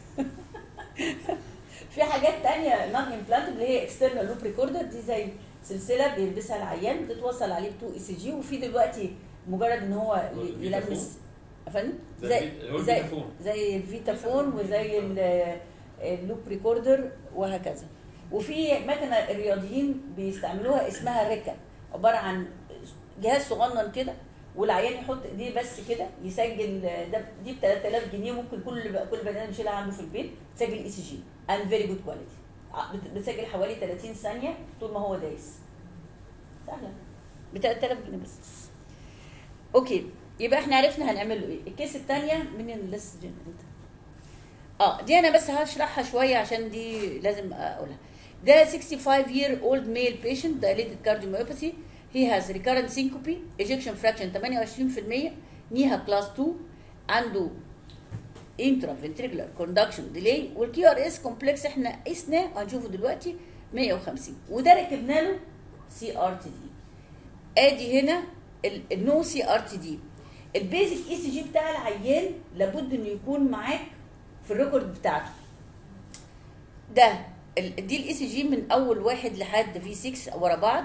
في حاجات تانية نون امبلانت اللي هي اكسترنال لوب ريكوردر دي زي سلسله بيلبسها العيان بتتوصل عليه ب 2 اي سي جي وفي دلوقتي مجرد ان هو ي- يلمس افندم ده زي الفي- هو زي الفيتافون. زي الفيتافون وزي ال- اللوب ريكوردر وهكذا وفي مكنه الرياضيين بيستعملوها اسمها ريكا عباره عن جهاز صغنن كده والعيان يحط ايديه بس كده يسجل ده دي ب 3000 جنيه ممكن كل كل بني ادم يشيلها عنده في البيت تسجل اي سي جي اند فيري جود كواليتي بتسجل حوالي 30 ثانيه طول ما هو دايس سهله ب 3000 جنيه بس اوكي يبقى احنا عرفنا هنعمل له ايه الكيس الثانيه من الليست انت اه دي انا بس هشرحها شويه عشان دي لازم اقولها ده 65 year old male patient dilated cardiomyopathy he has recurrent syncope ejection fraction 28% نيها class 2 عنده intraventricular conduction delay والكيو ار اس كومبلكس احنا قسناه وهنشوفه دلوقتي 150 وده ركبنا له سي ار تي دي ادي هنا النو سي ار تي دي البيزك اي سي جي بتاع العيان لابد انه يكون معاك في الريكورد بتاعته ده ال- دي الاي سي جي من اول واحد لحد في 6 ورا بعض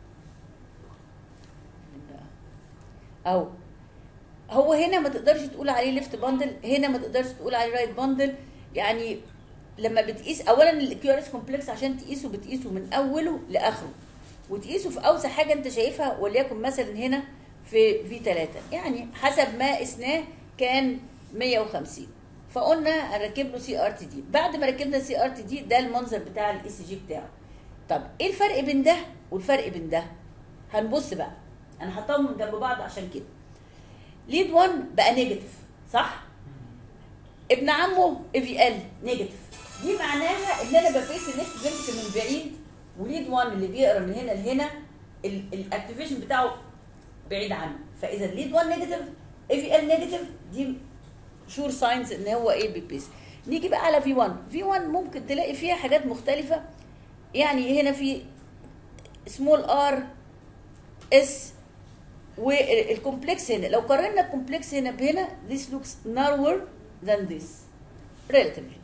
اهو هو هنا ما تقدرش تقول عليه ليفت باندل هنا ما تقدرش تقول عليه رايت باندل يعني لما بتقيس اولا الكيو ار اس كومبلكس عشان تقيسه بتقيسه من اوله لاخره وتقيسه في اوسع حاجه انت شايفها وليكن مثلا هنا في في 3 يعني حسب ما قسناه كان 150 فقلنا هنركب له سي ار تي دي بعد ما ركبنا سي ار تي دي ده المنظر بتاع الاي سي جي بتاعه طب ايه الفرق بين ده والفرق بين ده هنبص بقى انا حطاهم جنب بعض عشان كده ليد 1 بقى نيجاتيف صح ابن عمه اي في ال نيجاتيف دي معناها ان انا بقيس النت فينتك من بعيد وليد 1 اللي بيقرا من هنا لهنا الاكتيفيشن بتاعه بعيد عنه فاذا ليد 1 نيجاتيف اي في ال نيجاتيف دي شور ساينز ان هو ايه بيبيس نيجي بقى على في 1 في 1 ممكن تلاقي فيها حاجات مختلفه يعني هنا في سمول ار اس والكومبلكس هنا لو قارنا الكومبلكس هنا بهنا this looks narrower than this relatively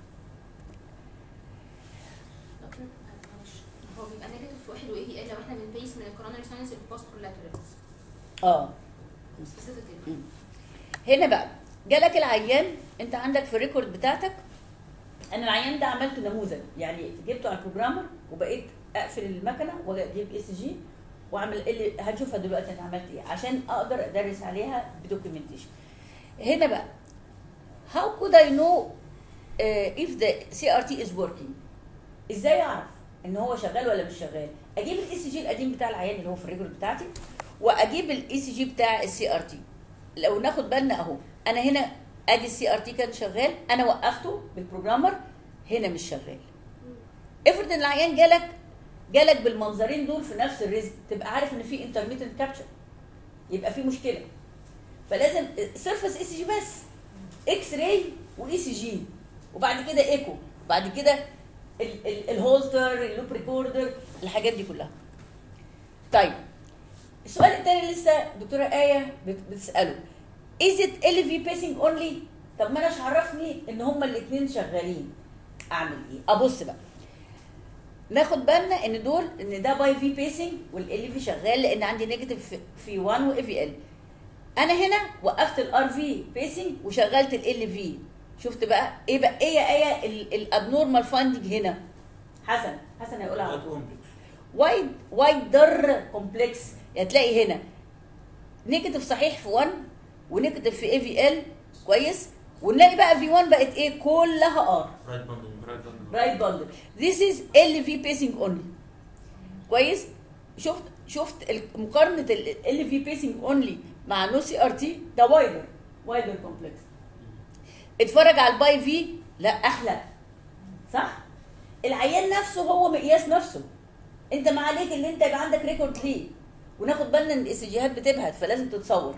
دكتور معلش هو بيبقى نيجاتيف في واحد واي في ال لو احنا بنبيس من الكوروناري ساينس البوست كولاترالز اه سبيسيفيكلي هنا بقى جالك العيان انت عندك في الريكورد بتاعتك انا العيان ده عملته نموذج يعني جبته على البروجرامر وبقيت اقفل المكنه واجيب اي سي جي واعمل اللي هنشوفها دلوقتي انا عملت ايه عشان اقدر ادرس عليها بدوكيومنتيشن هنا بقى how could I know uh, if the CRT is working ازاي اعرف ان هو شغال ولا مش شغال اجيب الاي سي جي القديم بتاع العيان اللي هو في الريكورد بتاعتي واجيب الاي سي جي بتاع السي ار تي لو ناخد بالنا اهو انا هنا ادي السي ار تي كان شغال انا وقفته بالبروجرامر هنا مش شغال افرض ان العيان جالك جالك بالمنظرين دول في نفس الريزم تبقى عارف ان في انترميتنت كابتشر يبقى في مشكله فلازم سيرفس اي سي جي بس اكس راي واي سي جي وبعد كده ايكو وبعد كده ال- ال- الهولتر اللوب ريكوردر الحاجات دي كلها طيب السؤال الثاني لسه دكتوره ايه بت- بتساله از ات ال في بيسنج اونلي طب ما اناش عرفني ان هما الاثنين شغالين اعمل ايه ابص بقى ناخد بالنا ان دول ان ده باي في بيسنج والال في شغال لان عندي نيجاتيف في- في 1 واي في ال انا هنا وقفت الار في بيسنج وشغلت ال في شفت بقى ايه بقى ايه يا ايه الابنورمال فايندنج هنا حسن حسن هيقولها على طول وايد وايدر كومبلكس هتلاقي هنا نيجاتيف صحيح في 1 ونيجاتيف في اي في ال كويس ونلاقي بقى في 1 بقت ايه كلها ار رايت باندل رايت باندل ذيس از ال في بيسنج اونلي كويس شفت شفت ال- مقارنه ال في بيسنج اونلي مع نو سي ار تي ده وايدر وايدر كومبلكس اتفرج على الباي في لا احلى صح العيان نفسه هو مقياس نفسه انت ما عليك اللي انت يبقى عندك ريكورد ليه وناخد بالنا ان الاس جيهات بتبهت فلازم تتصور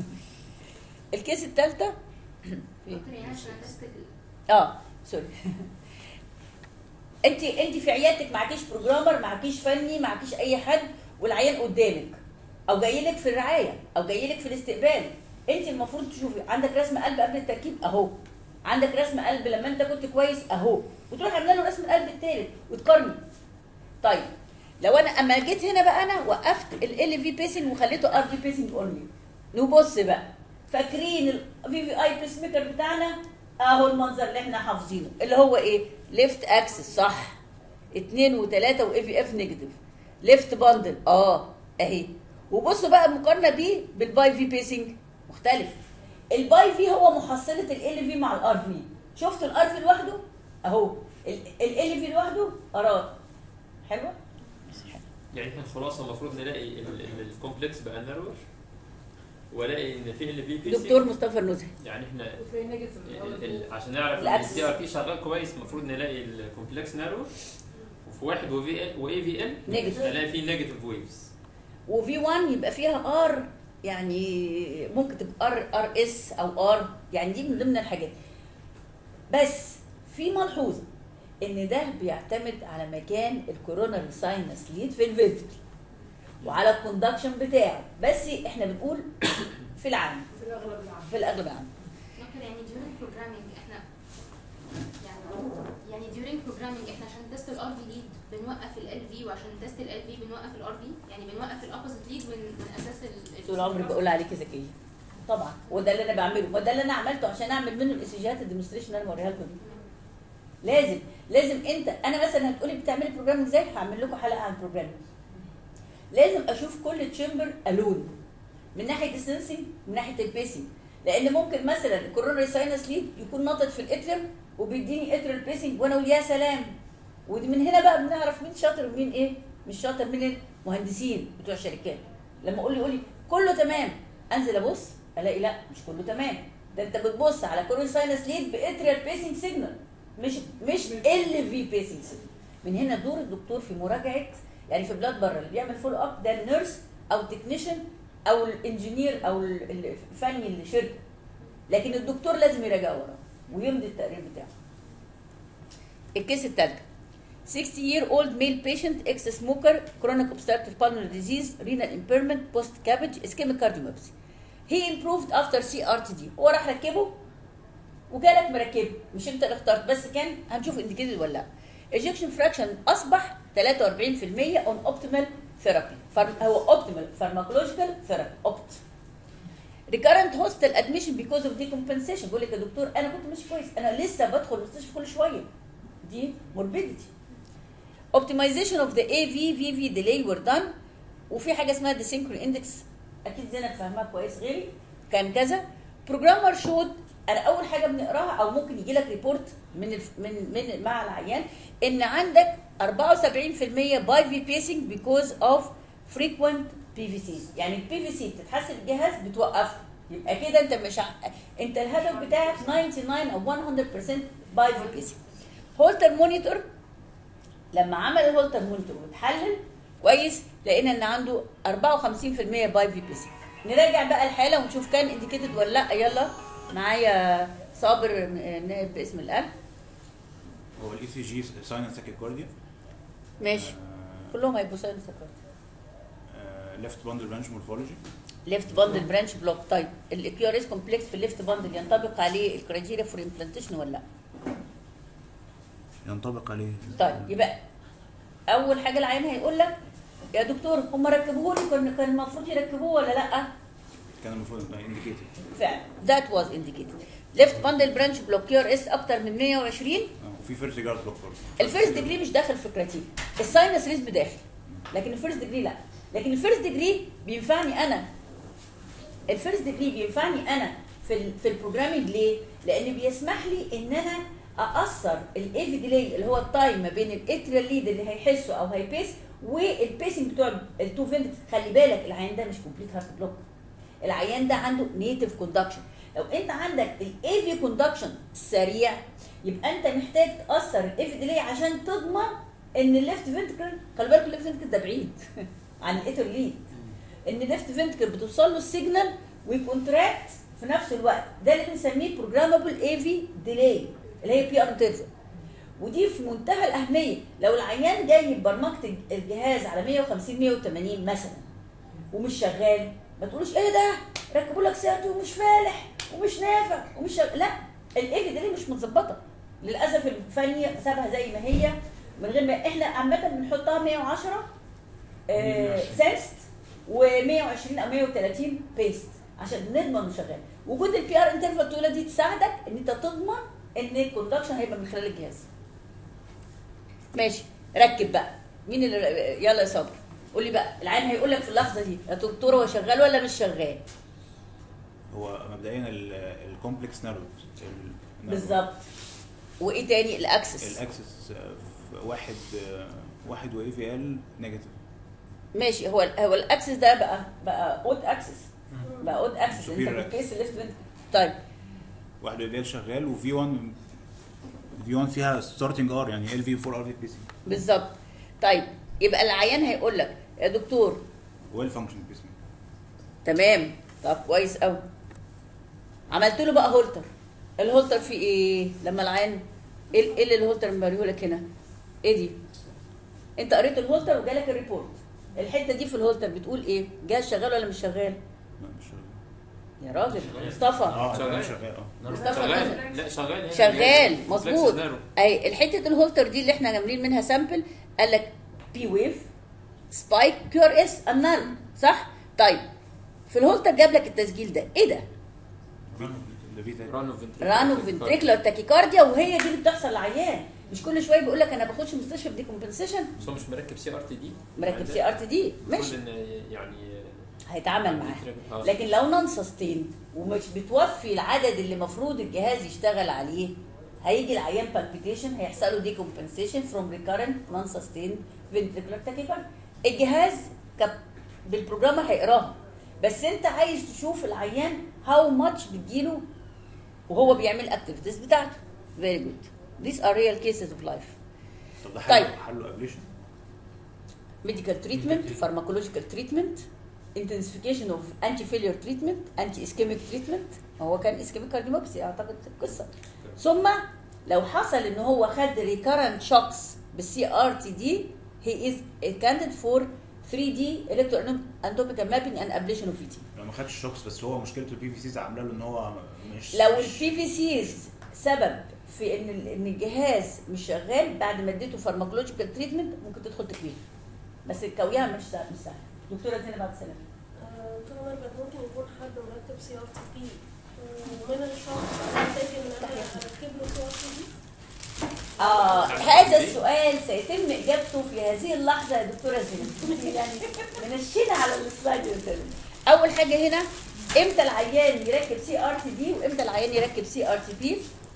الكيس الثالثه دكتور يعني عشان اتست ال- اه سوري انت انت في عيادتك معكيش بروجرامر معكيش فني معكيش اي حد والعيان قدامك او جاي لك في الرعايه او جاي لك في الاستقبال انت المفروض تشوفي عندك رسم قلب قبل التركيب اهو عندك رسم قلب لما انت كنت كويس اهو وتروح عامله له رسم القلب الثالث وتقارني طيب لو انا اما جيت هنا بقى انا وقفت ال في بيسنج وخليته ار في بيسنج اونلي نبص بقى فاكرين الفي في اي بيس ميكر بتاعنا اهو المنظر اللي احنا حافظينه اللي هو ايه ليفت اكسس صح اتنين وتلاته واي في اف نيجاتيف ليفت باندل اه اهي وبصوا بقى المقارنه بيه بالباي في بيسنج مختلف الباي في هو محصله ال في مع الار في شفتوا الار في لوحده اهو ال في لوحده ارات حلوه يعني احنا الخلاصه المفروض نلاقي ال- ال- الكومبلكس بقى نارور والاقي ان في ال في بي دكتور مصطفى النزهي يعني احنا وتلاقي نيجاتيف ال- ال- عشان نعرف ان الأكسس. السي ار تي شغال كويس المفروض نلاقي الكومبلكس نارور وفي واحد وفي واي في ال نيجاتيف نلاقي فيه نيجاتيف ويفز وفي 1 يبقى فيها ار يعني ممكن تبقى ار ار اس او ار يعني دي من ضمن الحاجات بس في ملحوظه ان ده بيعتمد على مكان الكوروناري ساينس ليد في الفيتر وعلى الكوندكشن بتاعه بس احنا بنقول في العام في الاغلب العام في الاغلب العام دكتور يعني during programming احنا يعني يعني during programming احنا عشان تست الار في ليد بنوقف ال في وعشان تست ال في بنوقف الار في يعني بنوقف الاوبوزيت ليد من من اساس ال طول عمري بقول عليكي ذكيه طبعا وده اللي انا بعمله وده اللي انا عملته عشان اعمل منه الاستجابات الديمونستريشن اللي انا بوريها لكم دي لازم لازم انت انا مثلا هتقولي بتعملي بروجرام ازاي هعمل لكم حلقه عن البروجرام لازم اشوف كل تشامبر الون من ناحيه السنسنج من ناحيه البيسنج لان ممكن مثلا الكورونري ساينس ليد يكون ناطط في الاتريم وبيديني اتريال بيسنج وانا اقول يا سلام ومن هنا بقى بنعرف مين شاطر ومين ايه مش شاطر من المهندسين بتوع الشركات لما اقول لي قولي كله تمام انزل ابص الاقي لا مش كله تمام ده انت بتبص على كورونري ساينس ليد باتريال بيسنج سيجنال مش مش ال في بيسنج سيجنال من هنا دور الدكتور في مراجعه يعني في بلاد بره اللي بيعمل فولو اب ده النيرس او التكنيشن او الانجينير او ال- الفني للشركه لكن الدكتور لازم يراجع وراه ويمضي التقرير بتاعه الكيس الثالثه 60 year old male patient ex smoker chronic obstructive pulmonary disease renal impairment post cabbage ischemic cardiomyopathy he improved after CRTD هو راح ركبه وجالك مركبه مش انت اللي اخترت بس كان هنشوف انديكيتد ولا لا ejection fraction اصبح 43% on optimal therapy فار- هو optimal pharmacological therapy opt recurrent hospital admission because of decompensation بيقول لك يا دكتور انا كنت ماشي كويس انا لسه بدخل المستشفى كل شويه دي morbidity optimization of the AV VV delay were done وفي حاجه اسمها desynchron index اكيد زينب فاهمها كويس غيري كان كذا programmer showed انا اول حاجه بنقراها او ممكن يجي لك ريبورت من الف من من مع العيان ان عندك 74% باي في بيسنج بيكوز اوف frequent PVCs يعني البي في سي بتتحسن الجهاز بتوقفه يبقى كده انت مش ع... انت الهدف بتاعك 99 او 100% باي في بيسنج هولتر مونيتور لما عمل الهولتر مونيتور وتحلل كويس لقينا ان عنده 54% باي في بي سي نراجع بقى الحاله ونشوف كان انديكيتد ولا لا يلا معايا صابر نائب باسم القلب هو الاي سي جي ساينس تاكيكارديا ماشي كلهم هيبقوا ساينس ليفت باندل برانش مورفولوجي ليفت باندل برانش بلوك طيب الكيو ار اس كومبلكس في الليفت باندل ينطبق عليه الكرايتيريا فور امبلانتيشن ولا لا؟ ينطبق عليه طيب يبقى اول حاجه العيان هيقول لك يا دكتور هم ركبوه لي كان كان المفروض يركبوه ولا لا؟ كان المفروض يبقى انديكيتد فعلا ذات واز انديكيتد ليفت باندل برانش بلوك كيو ار اس اكتر من 120 وفي فيرست جارد بلوك برضه الفيرست ديجري مش داخل في كراتين الساينس ريسب داخل لكن الفيرست ديجري لا لكن الفيرست ديجري بينفعني انا الفيرست ديجري بينفعني انا في ال في البروجرامينج ليه؟ لان بيسمح لي ان انا اقصر الايفي ديلي اللي هو التايم ما بين الاتريال ليد اللي هيحسه او هيبيس والبيسنج بتوع التو فينت خلي بالك العيان ده مش كومبليت هارت بلوك العيان ده عنده نيتف كوندكشن لو انت عندك الايفي كوندكشن سريع يبقى انت محتاج تاثر الايفي ديلي عشان تضمن ان الليفت فنتكل خلي بالك الليفت فنتكل ده بعيد عن الاتر ليد ان الليفت فنتكل بتوصل له السيجنال ويكونتراكت في نفس الوقت ده اللي بنسميه بروجرامبل ايفي ديلي اللي هي بي ار انترفال ودي في منتهى الاهميه لو العيان جاي ببرمجه الجهاز على 150 180 مثلا ومش شغال ما تقولوش ايه ده ركبوا لك سيارتي ومش فالح ومش نافع ومش شغال. لا الاف دي مش متظبطه للاسف الفني سابها زي ما هي من غير ما احنا عامه بنحطها 110 آه سنست و120 او 130 بيست عشان نضمن انه شغال وجود البي ار انترفال طويله دي تساعدك ان انت تضمن ان الكوندكشن هيبقى من خلال الجهاز ماشي ركب بقى مين اللي يلا يا صبري قول لي بقى العين هيقول لك في اللحظه دي يا دكتور هو شغال ولا مش شغال هو مبدئيا الكومبلكس نيرف بالظبط وايه تاني الاكسس الاكسس في واحد آه، واحد واي في ال نيجاتيف ماشي هو هو الاكسس ده بقى بقى اود اكسس بقى اود اكسس انت Superior في axis. الكيس الليفت فنت طيب واحد واي في ال شغال وفي 1 في 1 فيها ستارتنج ار يعني ال في 4 ار في بي سي بالظبط طيب يبقى العيان هيقول لك يا دكتور ويل فانكشن بي سي تمام طب كويس قوي عملت له بقى هولتر الهولتر فيه ايه لما العيان ايه إيه اللي الهولتر موريه لك هنا ايه دي انت قريت الهولتر وجالك الريبورت الحته دي في الهولتر بتقول ايه جهاز شغال ولا مش شغال لا مش شغال يا راجل مصطفى اه شغال. شغال شغال اه مصطفى شغال لا شغال هنا شغال complex مظبوط narrow. اي الحته الهولتر دي اللي احنا عاملين منها سامبل قال لك بي ويف سبايك كيو ار اس النارو صح طيب في الهولتر جاب لك التسجيل ده ايه ده ده في تاني. رانو ventricular رانو tachycardia. فنتريكولار تاكيكارديا وهي دي اللي بتحصل للعيان مش كل شويه بيقول لك انا بخش المستشفى بدي كومبنسيشن بس هو مش مركب سي ار تي دي مركب سي ار تي دي ماشي المفروض ان يعني هيتعامل معاها آه. لكن لو نون سستين ومش بتوفي العدد اللي المفروض الجهاز يشتغل عليه هيجي العيان بالبيتيشن هيحصل له دي كومبنسيشن فروم ريكارنت نون سستين فنتريكولار تاكيكارد الجهاز كب- بالبروجرامر هيقراها بس انت عايز تشوف العيان هاو ماتش بتجيله وهو بيعمل الاكتيفيتيز بتاعته فيري جود these are real cases of life طب ده طيب. حله حله ابليشن medical treatment pharmacological treatment intensification of anti failure treatment anti ischemic treatment هو كان ischemic cardiomyopathy اعتقد القصه ثم لو حصل ان هو خد recurrent shocks بالسي ار تي دي he is candidate for 3D electroanatomical mapping and ablation of VT لو ما خدش شوكس بس هو مشكلته البي في سيز عامله له ان هو مش لو مش- البي في سيز سبب في ان ال- ان الجهاز مش شغال بعد ما اديته فارماكولوجيكال تريتمنت ممكن تدخل تكوين بس الكويها مش سهل مش سهل دكتوره زينب بعد سلام دكتور مربد ممكن يكون حد مركب سي ار تي بي ومن الشخص محتاج ان انا اركب له سي ار تي بي اه هذا السؤال سيتم اجابته في هذه اللحظه يا دكتوره زينب يعني منشينا على السلايد يا أستاذ. اول حاجه هنا امتى العيان يركب سي ار تي دي وامتى العيان يركب سي ار تي بي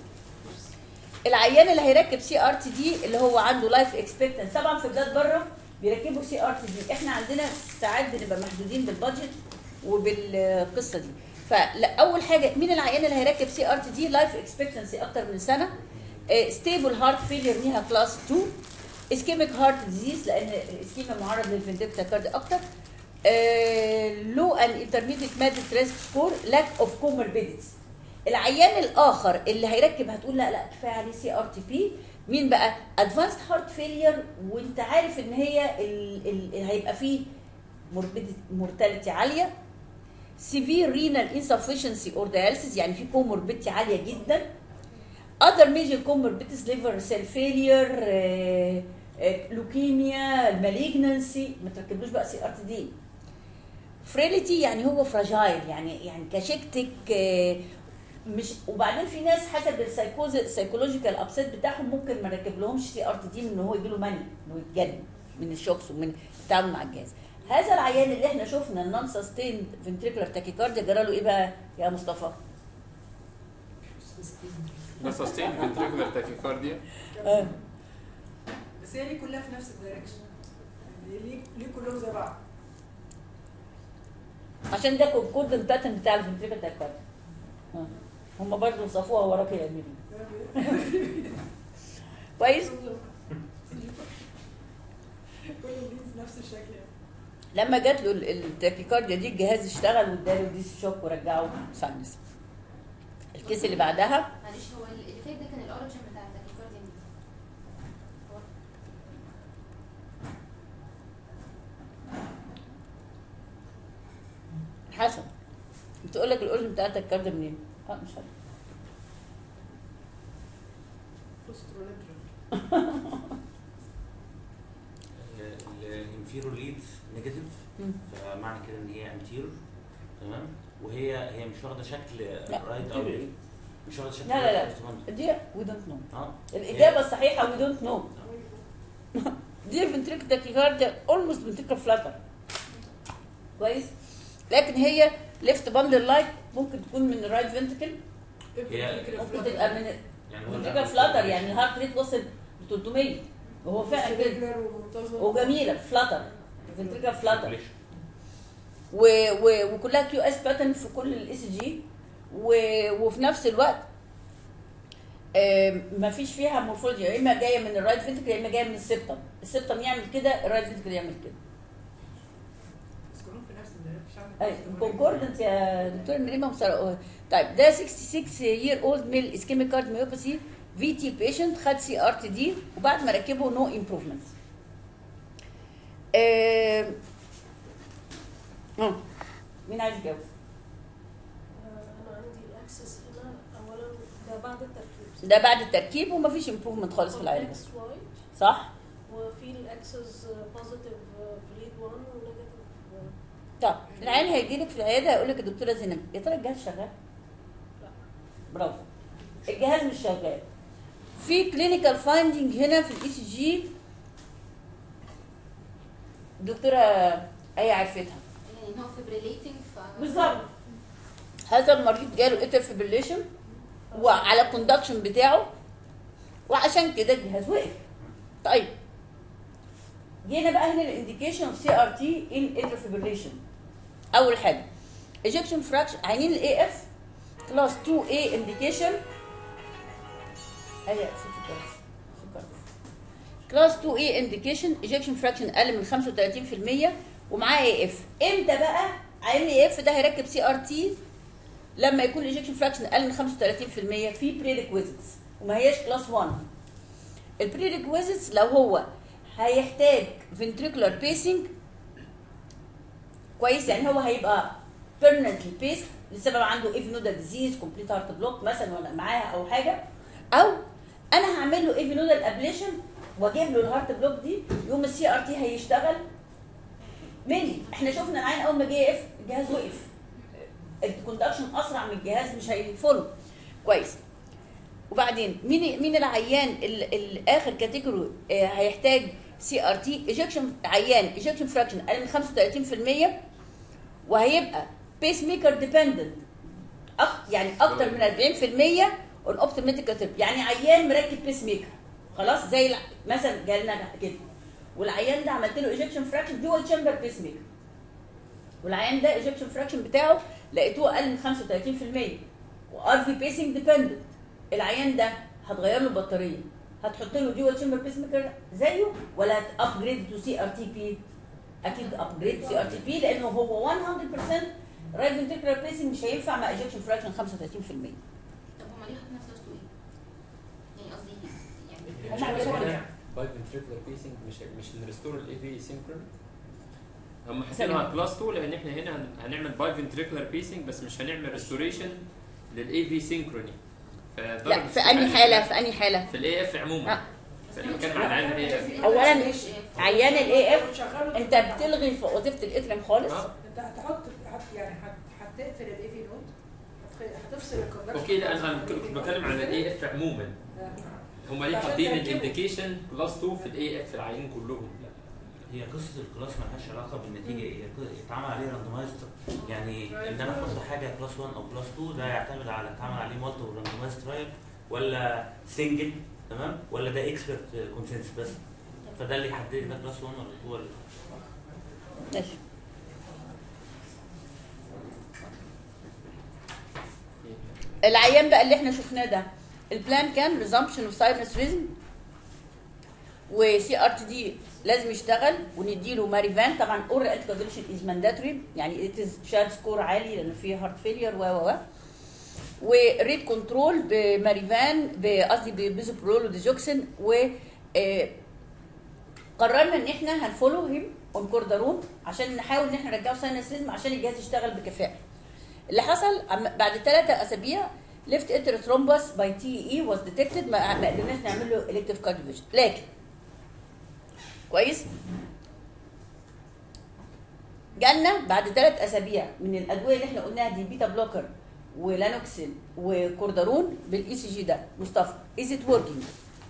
العيان اللي هيركب سي ار تي دي اللي هو عنده لايف اكسبكتنس طبعا في بلاد بره بيركبوا سي ار تي دي احنا عندنا ساعات بنبقى محدودين بالبادجت وبالقصه دي فاول حاجه مين العيان اللي هيركب سي ار تي دي لايف اكسبكتنسي اكتر من سنه ستيبل هارت فيلير ليها كلاس 2 اسكيميك هارت ديزيز لان الاسكيميا معرض للفنتيكتا كارد اكتر لو ان انترميديت مادت ريسك سكور لاك اوف كوموربيديتس العيان الاخر اللي هيركب هتقول لا لا كفايه عليه سي ار تي بي مين بقى ادفانسد هارت فيلير وانت عارف ان هي ال ال هيبقى فيه مورتاليتي عاليه سيفير رينال انسفشنسي اور dialysis يعني في كوموربيدتي عاليه جدا other major comorbidities liver cell failure آه، آه، leukemia malignancy ما تركبلوش بقى سي ار تي دي فريليتي يعني هو فراجايل يعني يعني كشكتك آه، مش وبعدين في ناس حسب السايكوز السايكولوجيكال ابسيت بتاعهم ممكن ما نركب لهمش سي ار تي دي من ان هو يجي له ماني انه يتجنن من الشوكس ومن التعامل مع الجهاز هذا العيان اللي احنا شفنا النون سستيند فنتريكولار تاكيكارديا جرى له ايه بقى يا مصطفى؟ ده سستين فنتريكولار تاكيكارديا آه. بس هي ليه كلها في نفس الدايركشن يعني ليه ليه كلهم زي بعض عشان ده كود الباتن بتاع الفنتريكولار تاكيكارديا آه. هم برضه وصفوها وراك يا اميري كويس كل الليدز نفس الشكل يعني لما جات له ال- التاكيكارديا دي الجهاز اشتغل واداله دي شوك ورجعه ساينس الكيس اللي بعدها معلش هو اللي فات ده كان الاوريجن بتاع التاكيكارديا حسن بتقول لك الاوريجن بتاعتك كارد منين؟ اه مش عارف الانفيرو ليدز نيجاتيف مم. فمعنى كده ان هي انتيرور تمام وهي هي مش واخده شكل لا، رايت او anterior. مش واخده شكل لا، لا، لا. right أو left. دي وي دونت نو اه الاجابه الصحيحه وي دونت نو دي فنتريكل تاكيكارديا اولموست فنتريكل فلاتر كويس لكن هي ليفت باندل لايك ممكن تكون من الرايت فنتريكل هي- ممكن تبقى من يعني هو فنتريكل ده- فلاتر يعني الهارت ريت وصل ل 300 وهو فعلا كده وجميله فلاتر فنتريكل فلاتر و... و... وكلها كيو اس باترن في كل الاس جي و... وفي نفس الوقت ما فيش فيها مورفولوجي يا اما جايه من الرايت فنتركل يا اما جايه من السبتم السبتم يعمل كده الرايت فنتركل يعمل كده بس كلهم في نفس الدايركشن اي كونكوردنت يا دكتور مريم ومسار- طيب ده 66 يير اولد ميل اسكيميك كارد ميوباثي في تي بيشنت خد سي ار تي دي وبعد ما ركبه نو امبروفمنت مين عايز يجاوب؟ انا عندي الاكسس هنا اولا ده بعد التركيب ده بعد التركيب ومفيش امبروفمنت خالص في العيال اكس وايت صح؟ وفي الاكسس بوزيتيف في ليد 1 ونيجاتيف طب العيان هيجي لك في العياده هيقول لك يا دكتوره زينب يا ترى الجهاز شغال؟ لا. برافو الجهاز مش شغال في كلينيكال فايندنج هنا في الاي سي جي دكتوره ايه عرفتها يعني هو فيبريليتنج ف بالظبط هذا المريض جاله اتر فيبريليشن وعلى الكوندكشن بتاعه وعشان كده الجهاز وقف طيب جينا بقى هنا الانديكيشن اوف سي ار تي ان اتر فيبريليشن اول حاجه ايجكشن فراكشن عينين الاي اف كلاس 2 اي انديكيشن ايوه كلاس 2 اي انديكيشن ايجكشن فراكشن اقل من 35% ومعاه اي اف امتى بقى عين اي اف ده هيركب سي ار تي لما يكون الايجكشن فراكشن اقل من 35% في بري ريكويزيتس وما هياش كلاس 1 البري ريكويزيتس لو هو هيحتاج فنتريكولار بيسنج كويس يعني هو هيبقى بيرمننتلي بيست لسبب عنده ايفينودا ديزيز كومبليت هارت بلوك مثلا ولا معاها او حاجه او انا هعمل له ايفينودا ابليشن واجيب له الهارت بلوك دي يوم السي ار تي هيشتغل مني احنا شفنا العين اول ما جه اف الجهاز وقف الكوندكشن اسرع من الجهاز مش هيفولو كويس وبعدين مين مين العيان ال- الاخر كاتيجوري آه، هيحتاج سي ار تي ايجكشن عيان ايجكشن فراكشن اقل من 35% وهيبقى بيس ميكر ديبندنت يعني اكتر من 40% اون اوبتيميتيكال تيب يعني عيان مركب بيس ميكر خلاص زي الع- مثلا جالنا كده والعيان ده عملت له ايجكشن فراكشن دول تشامبر بيس ميكر والعيان ده ايجكشن فراكشن بتاعه لقيتوه اقل من 35% وار في بيسنج ديبندنت العيان ده هتغير له البطاريه هتحط له ديوال تشامبر بيس ميكر زيه ولا هتابجريد تو سي ار تي بي اكيد ابجريد سي ار تي بي لانه هو 100% رايت فنتريكولار بيسنج مش هينفع مع ايجكشن فراكشن 35% طب هما ليه حاطين نفس ايه؟ يعني قصدي يعني هم عملوها باي فنتريكولار بيسنج مش مش نريستور الاي في سينكرون هم حاسينها كلاس 2 لان احنا هنا هن- هنعمل باي فنتريكولار بيسنج بس مش هنعمل ريستوريشن للاي في سينكروني لا في انهي حاله في انهي حاله في الاي اف عموما آه. فانا بتكلم عن عين الاي اف اولا عيان الاي اف شغال انت بتلغي في وظيفه الاترم خالص آه. انت هتحط هت- يعني هت- هتقفل الاي في نود هتخ- هتفصل الكونفرشن اوكي لا انا أنا كنت بتكلم عن الاي اف عموما هم ليه عشان حاطين تركبه. الانديكيشن كلاس 2 في الاي اف في العيين كلهم هي قصه الكلاس مالهاش علاقه بالنتيجه ايه هي ق- اتعمل عليه راندمايزد يعني ان انا احط حاجه كلاس 1 او كلاس 2 ده يعتمد على اتعمل عليه مالتي راندمايزد ترايل ولا سنجل تمام ولا ده اكسبرت كونسنس بس فده اللي يحدد لي ده كلاس 1 ولا 2 ولا ماشي العيان بقى اللي احنا شفناه ده البلان كان ريزامبشن اوف ساينس ريزم وسي ار تي دي لازم يشتغل ونديله ماريفان طبعا اور انتي كوجوليشن از مانداتوري يعني ات از شاد سكور عالي لان فيه هارت فيلير و و و وريت كنترول بماريفان ب- قصدي ببيزوبرول وديجوكسين و آه، قررنا ان احنا هنفولو هيم اون كوردارون عشان نحاول ان احنا نرجعه ساينسيزم عشان الجهاز يشتغل بكفاءه اللي حصل عم- بعد ثلاثة اسابيع ليفت اتر ثرومبس باي تي اي واز ديتكتد ما ما قدرناش نعمل له الكتيف كارديوفيجن لكن كويس جالنا بعد ثلاث اسابيع من الادويه اللي احنا قلناها دي بيتا بلوكر ولانوكسين وكوردارون بالاي سي جي ده مصطفى از ات وركينج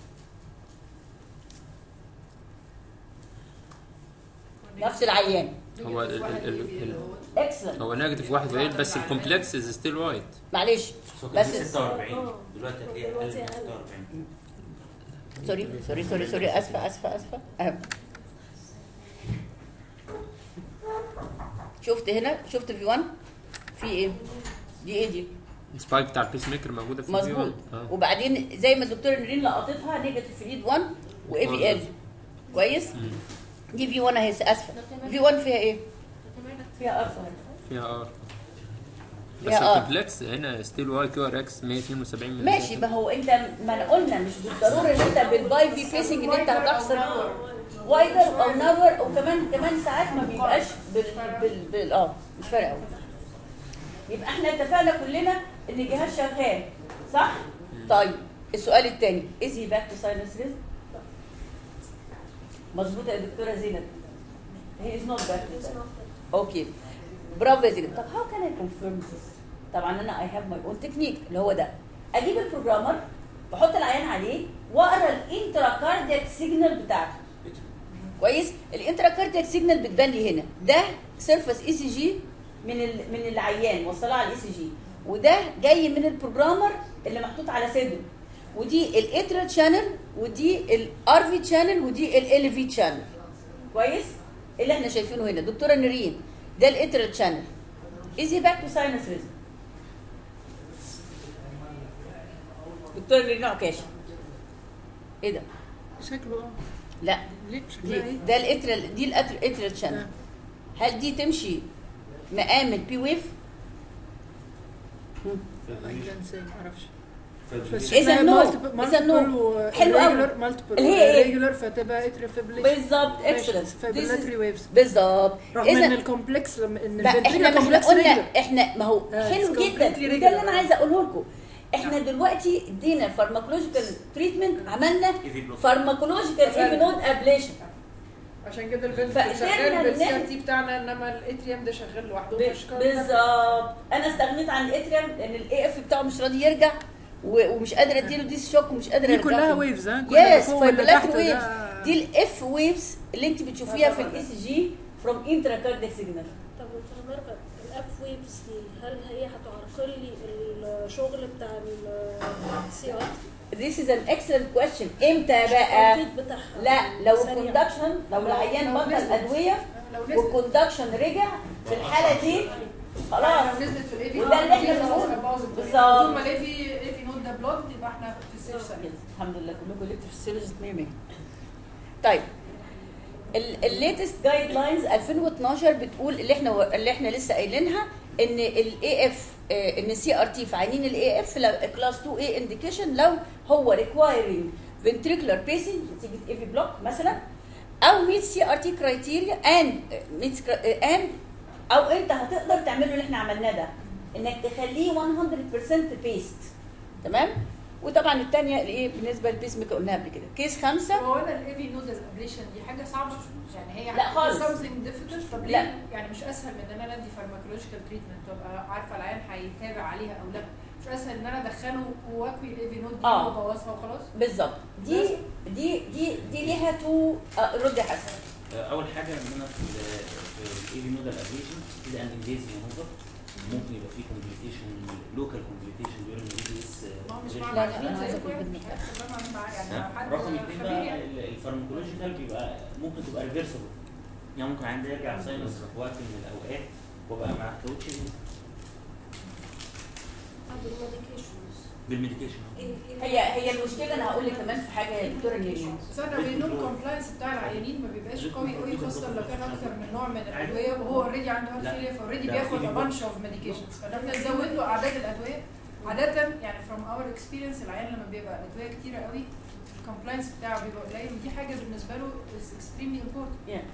نفس العيان هو ال- ال- ال- ال- اكسلنت هو نيجاتيف واحد وايت بس الكومبلكس از ستيل وايت معلش بس بس 46 دلوقتي هتلاقيها اقل من 46 سوري سوري سوري سوري اسفه اسفه اسفه أهم. شفت هنا شفت في 1 في ايه دي ايه دي السبايك بتاع البيس ميكر موجوده في الفيديو. مظبوط اه وبعدين زي ما الدكتور نرين لقطتها نيجاتيف في ليد 1 واي في ال كويس دي في 1 اهي اسفه في 1 فيها ايه فيها ارفع فيها ار بس فيها ار الكومبلكس هنا ستيل واي كيو ار اكس 172 من ماشي ما هو انت ما أنا قلنا مش بالضروره ان انت بالباي في بيسنج ان انت هتحصل وايدر او نور او كمان كمان ساعات ما بيبقاش بال بال, بال اه مش فارقه قوي يبقى احنا اتفقنا كلنا ان الجهاز شغال صح؟ طيب السؤال الثاني از هي باك تو ساينس ريزم؟ مظبوطه يا دكتوره زينب هي از نوت باك تو اوكي برافو يا زينب طب هاو كان اي كونفيرم ذس طبعا انا اي هاف ماي اون تكنيك اللي هو ده اجيب البروجرامر واحط العيان عليه واقرا الانترا كاردياك سيجنال بتاعته كويس الانترا كاردياك سيجنال بتبان لي هنا ده سيرفس اي سي جي من ال... من العيان وصلها على الاي سي جي وده جاي من البروجرامر اللي محطوط على صدره ودي الاترا شانل ودي الار في شانل ودي ال في شانل كويس اللي احنا شايفينه هنا دكتوره نرين ده الاترا شانل ايزي باك تو ساينس ريزم دكتور نرين عكاشه ايه ده شكله اه لا ليه دي شكلها ايه؟ ده الاترال دي الاترال شانل هل دي تمشي مقام البي ويف اي كان سي معرفش بس إذا شكلها no. multiple- إذا no. multiple و- حلو أوي. regular- multiple اللي هي إيه؟ regular فتبقى اتريفبليشن بالظبط اكسلنت فيبريلاتري ويفز بالظبط رغم ان اذا الكومبلكس لما ان لا احنا الفنتريكل ما احنا كومبلكس قلنا ريجولر احنا ما هو آه، حلو it's جدا completely وده اللي انا regular. عايزه اقوله لكم احنا دلوقتي ادينا فارماكولوجيكال تريتمنت عملنا ايفي بلوك فارماكولوجيكال ايفينود ابليشن عشان كده الفيلم فقدرنا شغال بالسي ار نعمل- تي بتاعنا انما الاتريم ده شغال لوحده ب- مش كارد. بالظبط انا استغنيت عن الاتريم لان الاي اف بتاعه مش راضي يرجع و- ومش قادره اديله دي شوك ومش قادره دي ارجعه كلها تاني. ويفز ها كل اللي يس فوق واللي فايبرلات تحت ويفز ده- دي الاف ويفز اللي انت بتشوفيها في الاي سي جي فروم انترا كاردياك سيجنال طب وانت ماركة الاف ويفز دي هل هي هتعرقل لي الشغل بتاع السي ار This is an excellent question امتى بقى؟ بتاعها لا لو سريع. الكوندكشن لو العيان لو بطل نزلت. ادويه لو نزلت والكوندكشن رجع في الحاله دي خلاص لو نزلت في الاي في وده اللي احنا بنقوله. بالظبط. بالظبط طول ما الاي في الاي في نود ده بلوك يبقى احنا في السيف سايد الحمد لله كلكم ليكتوا في السيلز 100 100 طيب الليتست جايد لاينز 2012 بتقول اللي احنا اللي احنا لسه قايلينها ان الاي اف ان السي ار تي في عينين الاي اف كلاس 2 اي انديكيشن لو هو ريكوايرنج فنتريكولار بيسنج نتيجه اي في بلوك مثلا او ميت سي ار تي كرايتيريا اند ميت اند او انت هتقدر تعمل له اللي احنا عملناه ده انك تخليه 100% بيست تمام وطبعا الثانيه الايه بالنسبه للبيس ميكر قلناها قبل كده كيس خمسه هو انا الاي في نود ابليشن دي حاجه صعبه يعني هي لا خالص. something difficult طب لا. ليه يعني مش اسهل من ان انا ادي فارماكولوجيكال تريتمنت وابقى عارفه العيان هيتابع عليها او لا مش اسهل ان انا ادخله واكوي الاي في نود دي آه. وابوظها وخلاص بالظبط دي دي دي دي ليها تو آه، رد يا حسن اول حاجه ان انا في الاي في نودال ابليشن كده ان انجيز موجود ممكن يبقى فيه كومبليكيشن لوكال كومبليكيشن ديورنج الاي اس ما هو مش لا، مع لا، أنا عايزة أقول مش بالنسبة. عارفة ده مع- مع- يعني مع حد رقم اثنين خبير بقى يعني. ال- الفارماكولوجيكال بيبقى ممكن تبقى ريفرسبل يعني ممكن عندي يرجع ساينس في وقت من الاوقات وابقى مع كوتش بالميديكيشن هي هي المشكله انا هقول لك كمان في حاجه يا دكتوره نيرين بس انا النون كومبلاينس بتاع العيانين ما بيبقاش قوي قوي خاصه لو كان اكتر من نوع من الادويه وهو اوريدي عنده هارت لا. فيلير فاوريدي لا، بياخد في a bunch of medications فلما نزود له اعداد الادويه عاده يعني from our experience العيان لما بيبقى الادويه كتيره قوي الكومبلاينس بتاعه بيبقى قليل ودي حاجه بالنسبه له is extremely important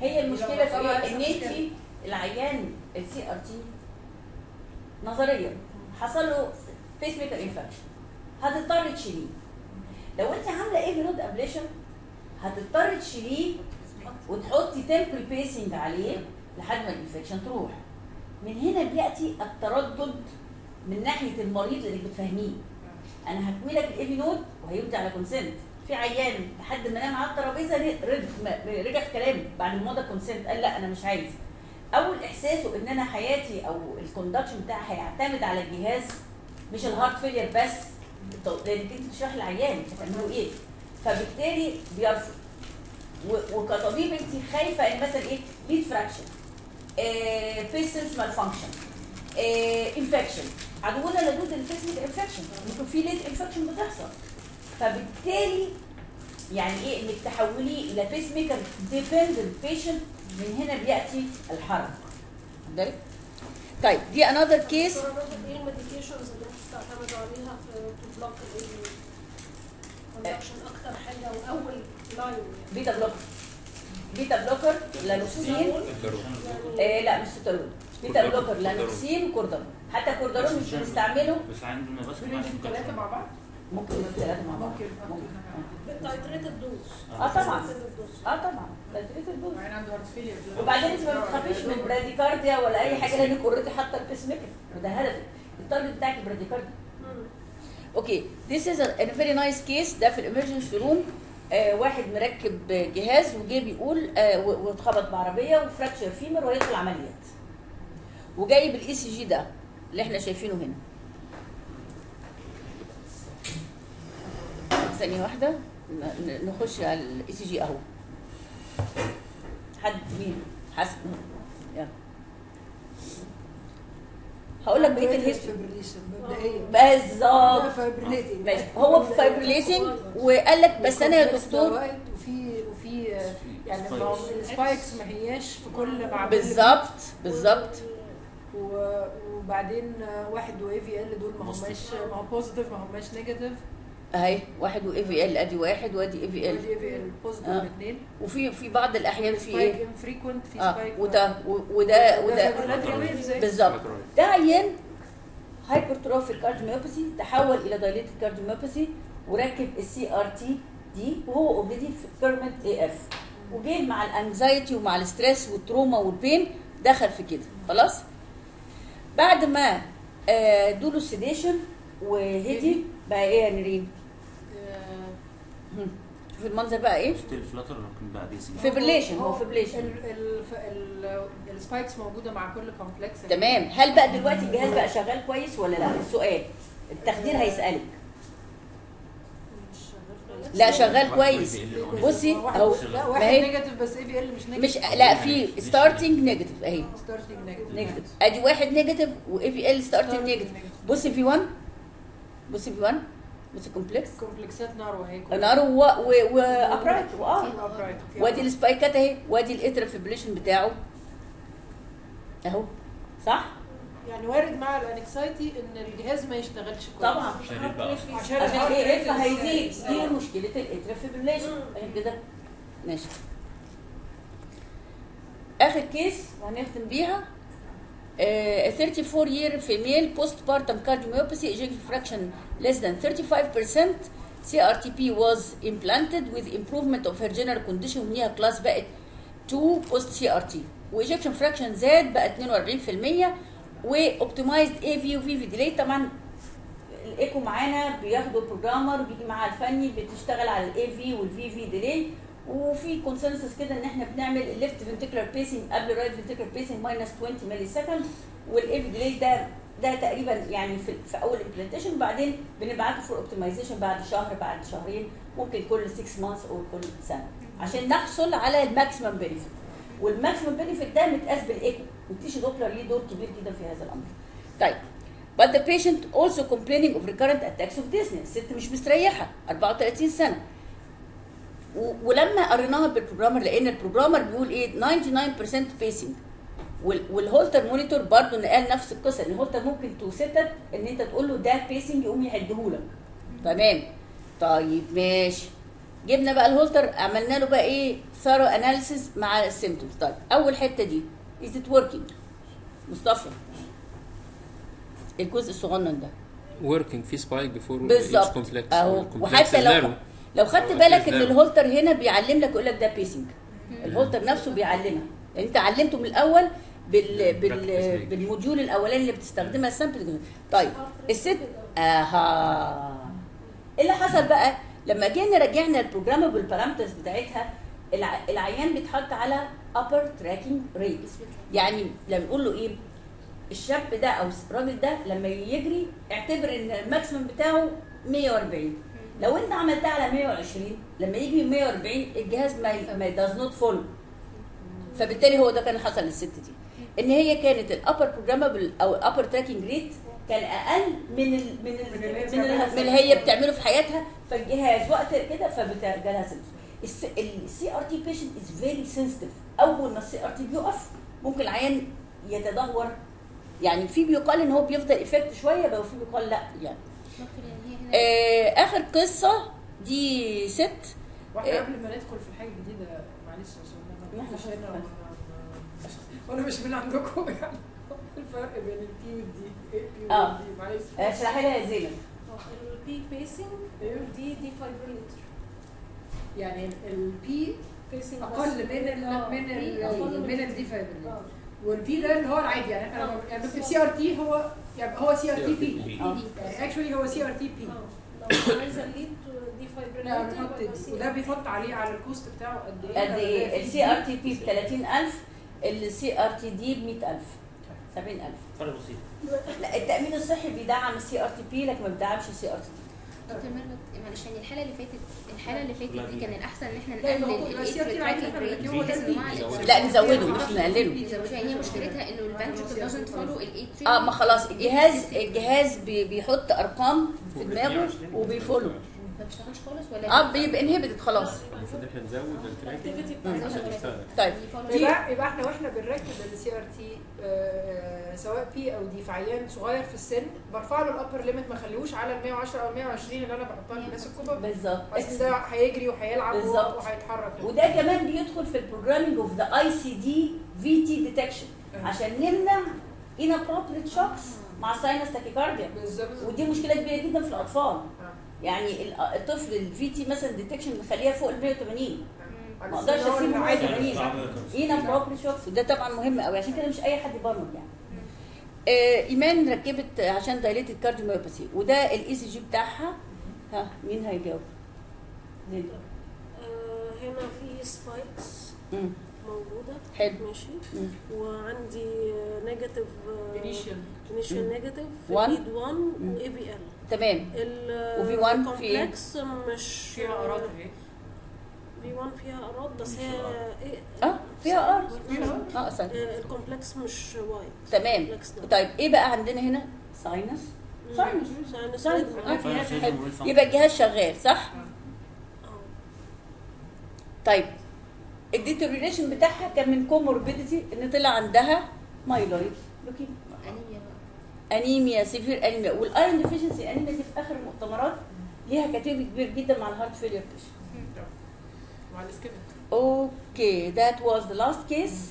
هي المشكله في لو ايه؟ طلع ان مشكلة. انت العيان السي ار تي نظريا حصل له بيس ميكر انفكشن هتضطر تشيليه لو انت عامله ايه نود ابليشن هتضطر تشيليه وتحطي تمبل بيسنج عليه لحد ما الانفكشن تروح من هنا بياتي التردد من ناحيه المريض اللي بتفهميه انا هكوي لك الايفي نود وهيمضي على كونسنت في عيان لحد ما نام على الترابيزه رد- ما- رجع في كلامه بعد ما مضى كونسنت قال لا انا مش عايز اول احساسه ان انا حياتي او الكوندكشن بتاعي هيعتمد على الجهاز مش الهارت فيلير بس لانك انت بتشرح للعيان هتعملوا ايه فبالتالي بيرفض و- وكطبيب انت خايفه ان مثلا ايه ليد فراكشن بيسنس مالفانكشن انفكشن عدونا لدود البيسمنت انفكشن ممكن في ليد انفكشن بتحصل فبالتالي يعني ايه انك تحوليه الى بيس ميكر ديبندنت بيشنت من هنا بياتي الحرج بالك؟ طيب دي انذر كيس دكتورة نقطة ايه الميديكيشنز اللي انتوا بتعتمدوا عليها في تو بلوك كوندكشن اكتر حاجه واول لاين يعني بيتا بلوكر بيتا بلوكر لانوكسين آه لا مش ستيرويد بيتا كوردارون. بلوكر لانوكسين وكوردارون حتى كوردارون مش بنستعمله بس عندنا بس دول الثلاثه مع بعض ممكن الثلاثه مع بعض ممكن ممكن بالتايتريت الدوز اه طبعا الدوز اه طبعا تدريس الدوز وبعدين عنده هارت فيلير وبعدين انت ما بتخافيش من براديكارديا ولا اي حاجه لانك اوريدي حاطه البيس ميكر وده هدفك التارجت بتاعك البراديكارديا اوكي ذيس از a very nice case ده في الامرجنسي روم آه واحد مركب جهاز وجه بيقول آه و- واتخبط بعربيه وفراكشر فيمر وهيدخل عمليات وجايب الاي سي جي ده اللي احنا شايفينه هنا ثانيه واحده ن- ن- نخش على الاي سي جي اهو حد مين حسن يلا هقول لك بقيه الهيستوري مبدئيا بالظبط فايبريليتنج ماشي هو في فايبريليزنج وقال لك بس انا يا دكتور وفي وفي آه، يعني ما هو السبايكس ما هياش في كل معمل بالظبط بالظبط و- وبعدين آه، واحد واي في ال دول ما هماش ما هم بوزيتيف ما هماش نيجاتيف اهي واحد واي في ال ادي واحد وادي اي في ال ودي اي في ال بوزيتيف آه. الاثنين وفي في بعض الاحيان في سبايك ايه انفريكونت في اه سبايك وده و- وده وده وده بالظبط ده عيان هايبرتروفيك كارديوميوباثي تحول الى دايليتد كارديوميوباثي وركب السي ار تي دي وهو اوريدي في بيرمنت اي اف وجه مع الانكزايتي ومع الستريس والتروما والبين دخل في كده خلاص بعد ما آه، ادوله السيديشن وهدي بقى ايه يا نرين؟ هم. شوف المنظر بقى ايه؟ ستيل فلاتر ممكن بعد يسمع فيبريليشن هو فيبريليشن السبايكس موجوده مع كل كومبلكس تمام هل بقى دلوقتي الجهاز بقى شغال كويس ولا لا السؤال التخدير هيسالك لا شغال كويس بصي اهو لا ما واحد هي نيجاتيف بس اي في ال مش مش نيجاتيف لا في ستارتنج نيجاتيف اهي ستارتنج نيجاتيف نيجاتيف ادي واحد نيجاتيف واي في ال ستارتنج نيجاتيف بصي في 1 بصي في 1 بصي كومبلكس كومبلكسات نار وهي نار وابرايت واه upright. وادي السبايكات اهي وادي الاترا فيبريشن بتاعه اهو صح؟ يعني وارد مع الانكسايتي ان الجهاز ما يشتغلش كويس طبعا عشان يبقى عشان عشان الهارت ايه ريت اف هيزيد يزيد. دي مشكله الاترا فيبريليشن كده ماشي اخر كيس وهنختم بيها آه، 34 year female postpartum cardiomyopathy ejection fraction less than 35% CRTP was implanted with improvement of her general condition وليها كلاس بقت 2 post CRT وايجكشن فراكشن زاد بقى 42% واوبتمايزد اي في وفي في ديلي طبعا الايكو معانا بياخدوا بروجرامر بيجي معاه الفني بتشتغل على الاي في والفي في ديلي وفي كونسنسس كده ان احنا بنعمل الليفت فنتيكولار بيسنج قبل الرايت فنتيكولار بيسنج ماينس 20 ملي سكند والاي في ديلي ده ده تقريبا يعني في, في اول امبلانتيشن بعدين بنبعته فور اوبتمايزيشن بعد شهر بعد شهرين ممكن كل 6 مانثs او كل سنه عشان نحصل على الماكسيمم بنفيت والماكسيمم بنفيت ده متقاس بالايكو والتيشو دوبلر ليه دور كبير جدا في هذا الامر طيب But the patient also complaining of recurrent attacks of dizziness. الست مش مستريحة 34 سنة. و- ولما قريناها بالبروجرامر لقينا البروجرامر بيقول ايه 99% بيسنج والهولتر مونيتور برضه نقال نفس القصه ان الهولتر ممكن تو سيت اب ان انت تقول له ده بيسنج يقوم يعدهولك تمام طيب ماشي جبنا بقى الهولتر عملنا له بقى ايه ثارو اناليسيس مع السيمتومز طيب اول حته دي از ات وركينج مصطفى الجزء الصغنن ده working في سبايك بيفور بالظبط كومبلكس اهو وحتى لو لو خدت أو بالك ان الجزء ده. الهولتر هنا بيعلم لك يقول لك ده بيسنج الهولتر نفسه بيعلمها يعني انت علمته من الاول بال بال بالموديول الاولاني اللي بتستخدمها السامبل طيب الست اها ايه اللي حصل بقى لما جينا رجعنا البروجرامبل بارامترز بتاعتها الع... العيان بيتحط على upper tracking rate يعني لما نقول له ايه الشاب ده او الراجل ده لما يجري اعتبر ان الماكسيمم بتاعه 140 لو انت عملتها على 120 لما يجي 140 الجهاز ما ما does not follow فبالتالي هو ده كان حصل للست دي ان هي كانت الابر بروجرامبل او الابر تراكنج ريت كان اقل من ال من ال من اللي هي من, ال من اللي هي بتعمله في حياتها فالجهاز وقت كده فبتجالها سنسيتيف السي ار تي بيشنت از فيري سنسيتيف اول ما السي ار تي بيقف ممكن العيان يتدهور يعني في بيقال ان هو بيفضل افكت شويه بقى وفي بيقال لا يعني دكتور يعني هي هنا آه اخر قصه دي ست واحنا إيه. قبل ما ندخل في الحاجه الجديده معلش عشان ما انا احنا مش هنا خلاص. وأنا- وانا مش من عندكم يعني الفرق بين البي والدي ايه بي آه. والدي معلش آه، اشرحي لها يا زينب البي بيسنج إيه؟ دي دي فايبريليتر يعني البي بيسنج اقل من ال من ال من الدي فايبريليتر اه والبي ده اللي هو العادي يعني احنا لما يعني بنكتب سي ار تي هو يعني هو سي ار تي بي اه يعني اكشولي هو سي ار تي بي لو عايزه الليد دي لا فايبريليتر بنحط دي وده بيحط عليه على الكوست بتاعه قد ايه قد ايه السي ار تي بي ب 30000 السي ار تي دي ب 100000 70000 فرق بسيط لا التامين الصحي بيدعم السي ار تي بي لكن ما بيدعمش السي ار تي دكتور ميرفت معلش يعني الحاله اللي فاتت الحاله اللي فاتت لا، دي دي- كان الاحسن ان احنا لا، يبقى هو- نقلل يبقى الايد CRT العادي تراكنج اللي ريت هو بحيث ده انه مع بيزود. الإكس- لا نزوده مش نقلله يزودوها يعني هي مشكلتها انه الفانتركل doesn't follow الايد اه ما خلاص الجهاز الجهاز بي- بيحط ارقام في دماغه وبيفولو ما بيشتغلش خالص ولا اه بيبقى انهبتد خلاص المفروض احنا نزود التراكنج الاكتيفيتي طيب يبقى يبقى احنا واحنا بنركب السي ار تي سواء بي او دي في عيان صغير في السن برفع له الابر ليميت ما اخليهوش على ال 110 او ال 120 اللي انا بحطها للناس الكبار بالظبط بس ده هيجري وهيلعب بالظبط. وهيتحرك وده كمان بيدخل في البروجرامينج اوف ذا اي سي دي في تي ديتكشن عشان نمنع inappropriate shocks مع ساينس تاكيكارديا بالظبط ودي مشكله كبيره جدا في الاطفال يعني ال- الطفل الفي تي مثلا ديتكشن نخليها فوق ال 180 ما اقدرش اسيبه عادي يعني 80 inappropriate shocks وده طبعا مهم قوي عشان كده مش اي حد يبرمج يعني آه ايمان ركبت عشان دايليتد كارديوميوباثي وده الاي سي جي بتاعها ها مين هيجاوب؟ زين آه، هنا في سبايكس مم. موجوده حلو ماشي مم. وعندي نيجاتيف انيشال انيشال نيجاتيف في One. ايد 1 مم. واي في ال تمام ال وفي one في إيه؟ الكومبلكس مش فيها اراضي اهي في 1 فيها اراد بس هي ايه اه فيها ار فيها اه سوري آه، الكومبلكس مش وايد تمام طيب ايه بقى عندنا هنا ساينس ساينس ساينس ساينس ريد. آه، حلو. يبقى الجهاز شغال صح آه. طيب الديتوريشن بتاعها كان من كوموربيديتي ان طلع عندها مايلويد لوكيميا انيميا بقى انيميا سيفير انيميا والايرون ديفيشنسي انيميا دي في اخر المؤتمرات ليها كاتيجوري كبير جدا مع الهارت فيلير بيشنت مع الاسكيميك اوكي ذات واز ذا لاست كيس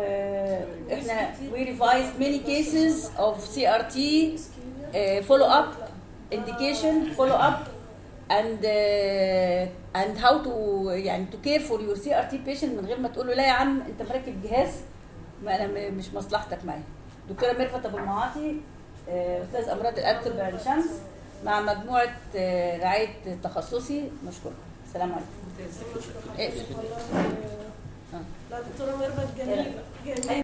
واحنا we revised many cases of CRT uh, follow up indication follow up and uh, and how to يعني to care for your CRT patient من غير ما تقول له لا يا عم انت مركب جهاز ما انا م- مش مصلحتك معايا دكتوره ميرفت ابو المعاطي آه، استاذ امراض القلب طب عين شمس مع مجموعه آه، رعايه تخصصي مشكور السلام عليكم اقفل. والله آه، لا دكتوره ميرفت جميله جميله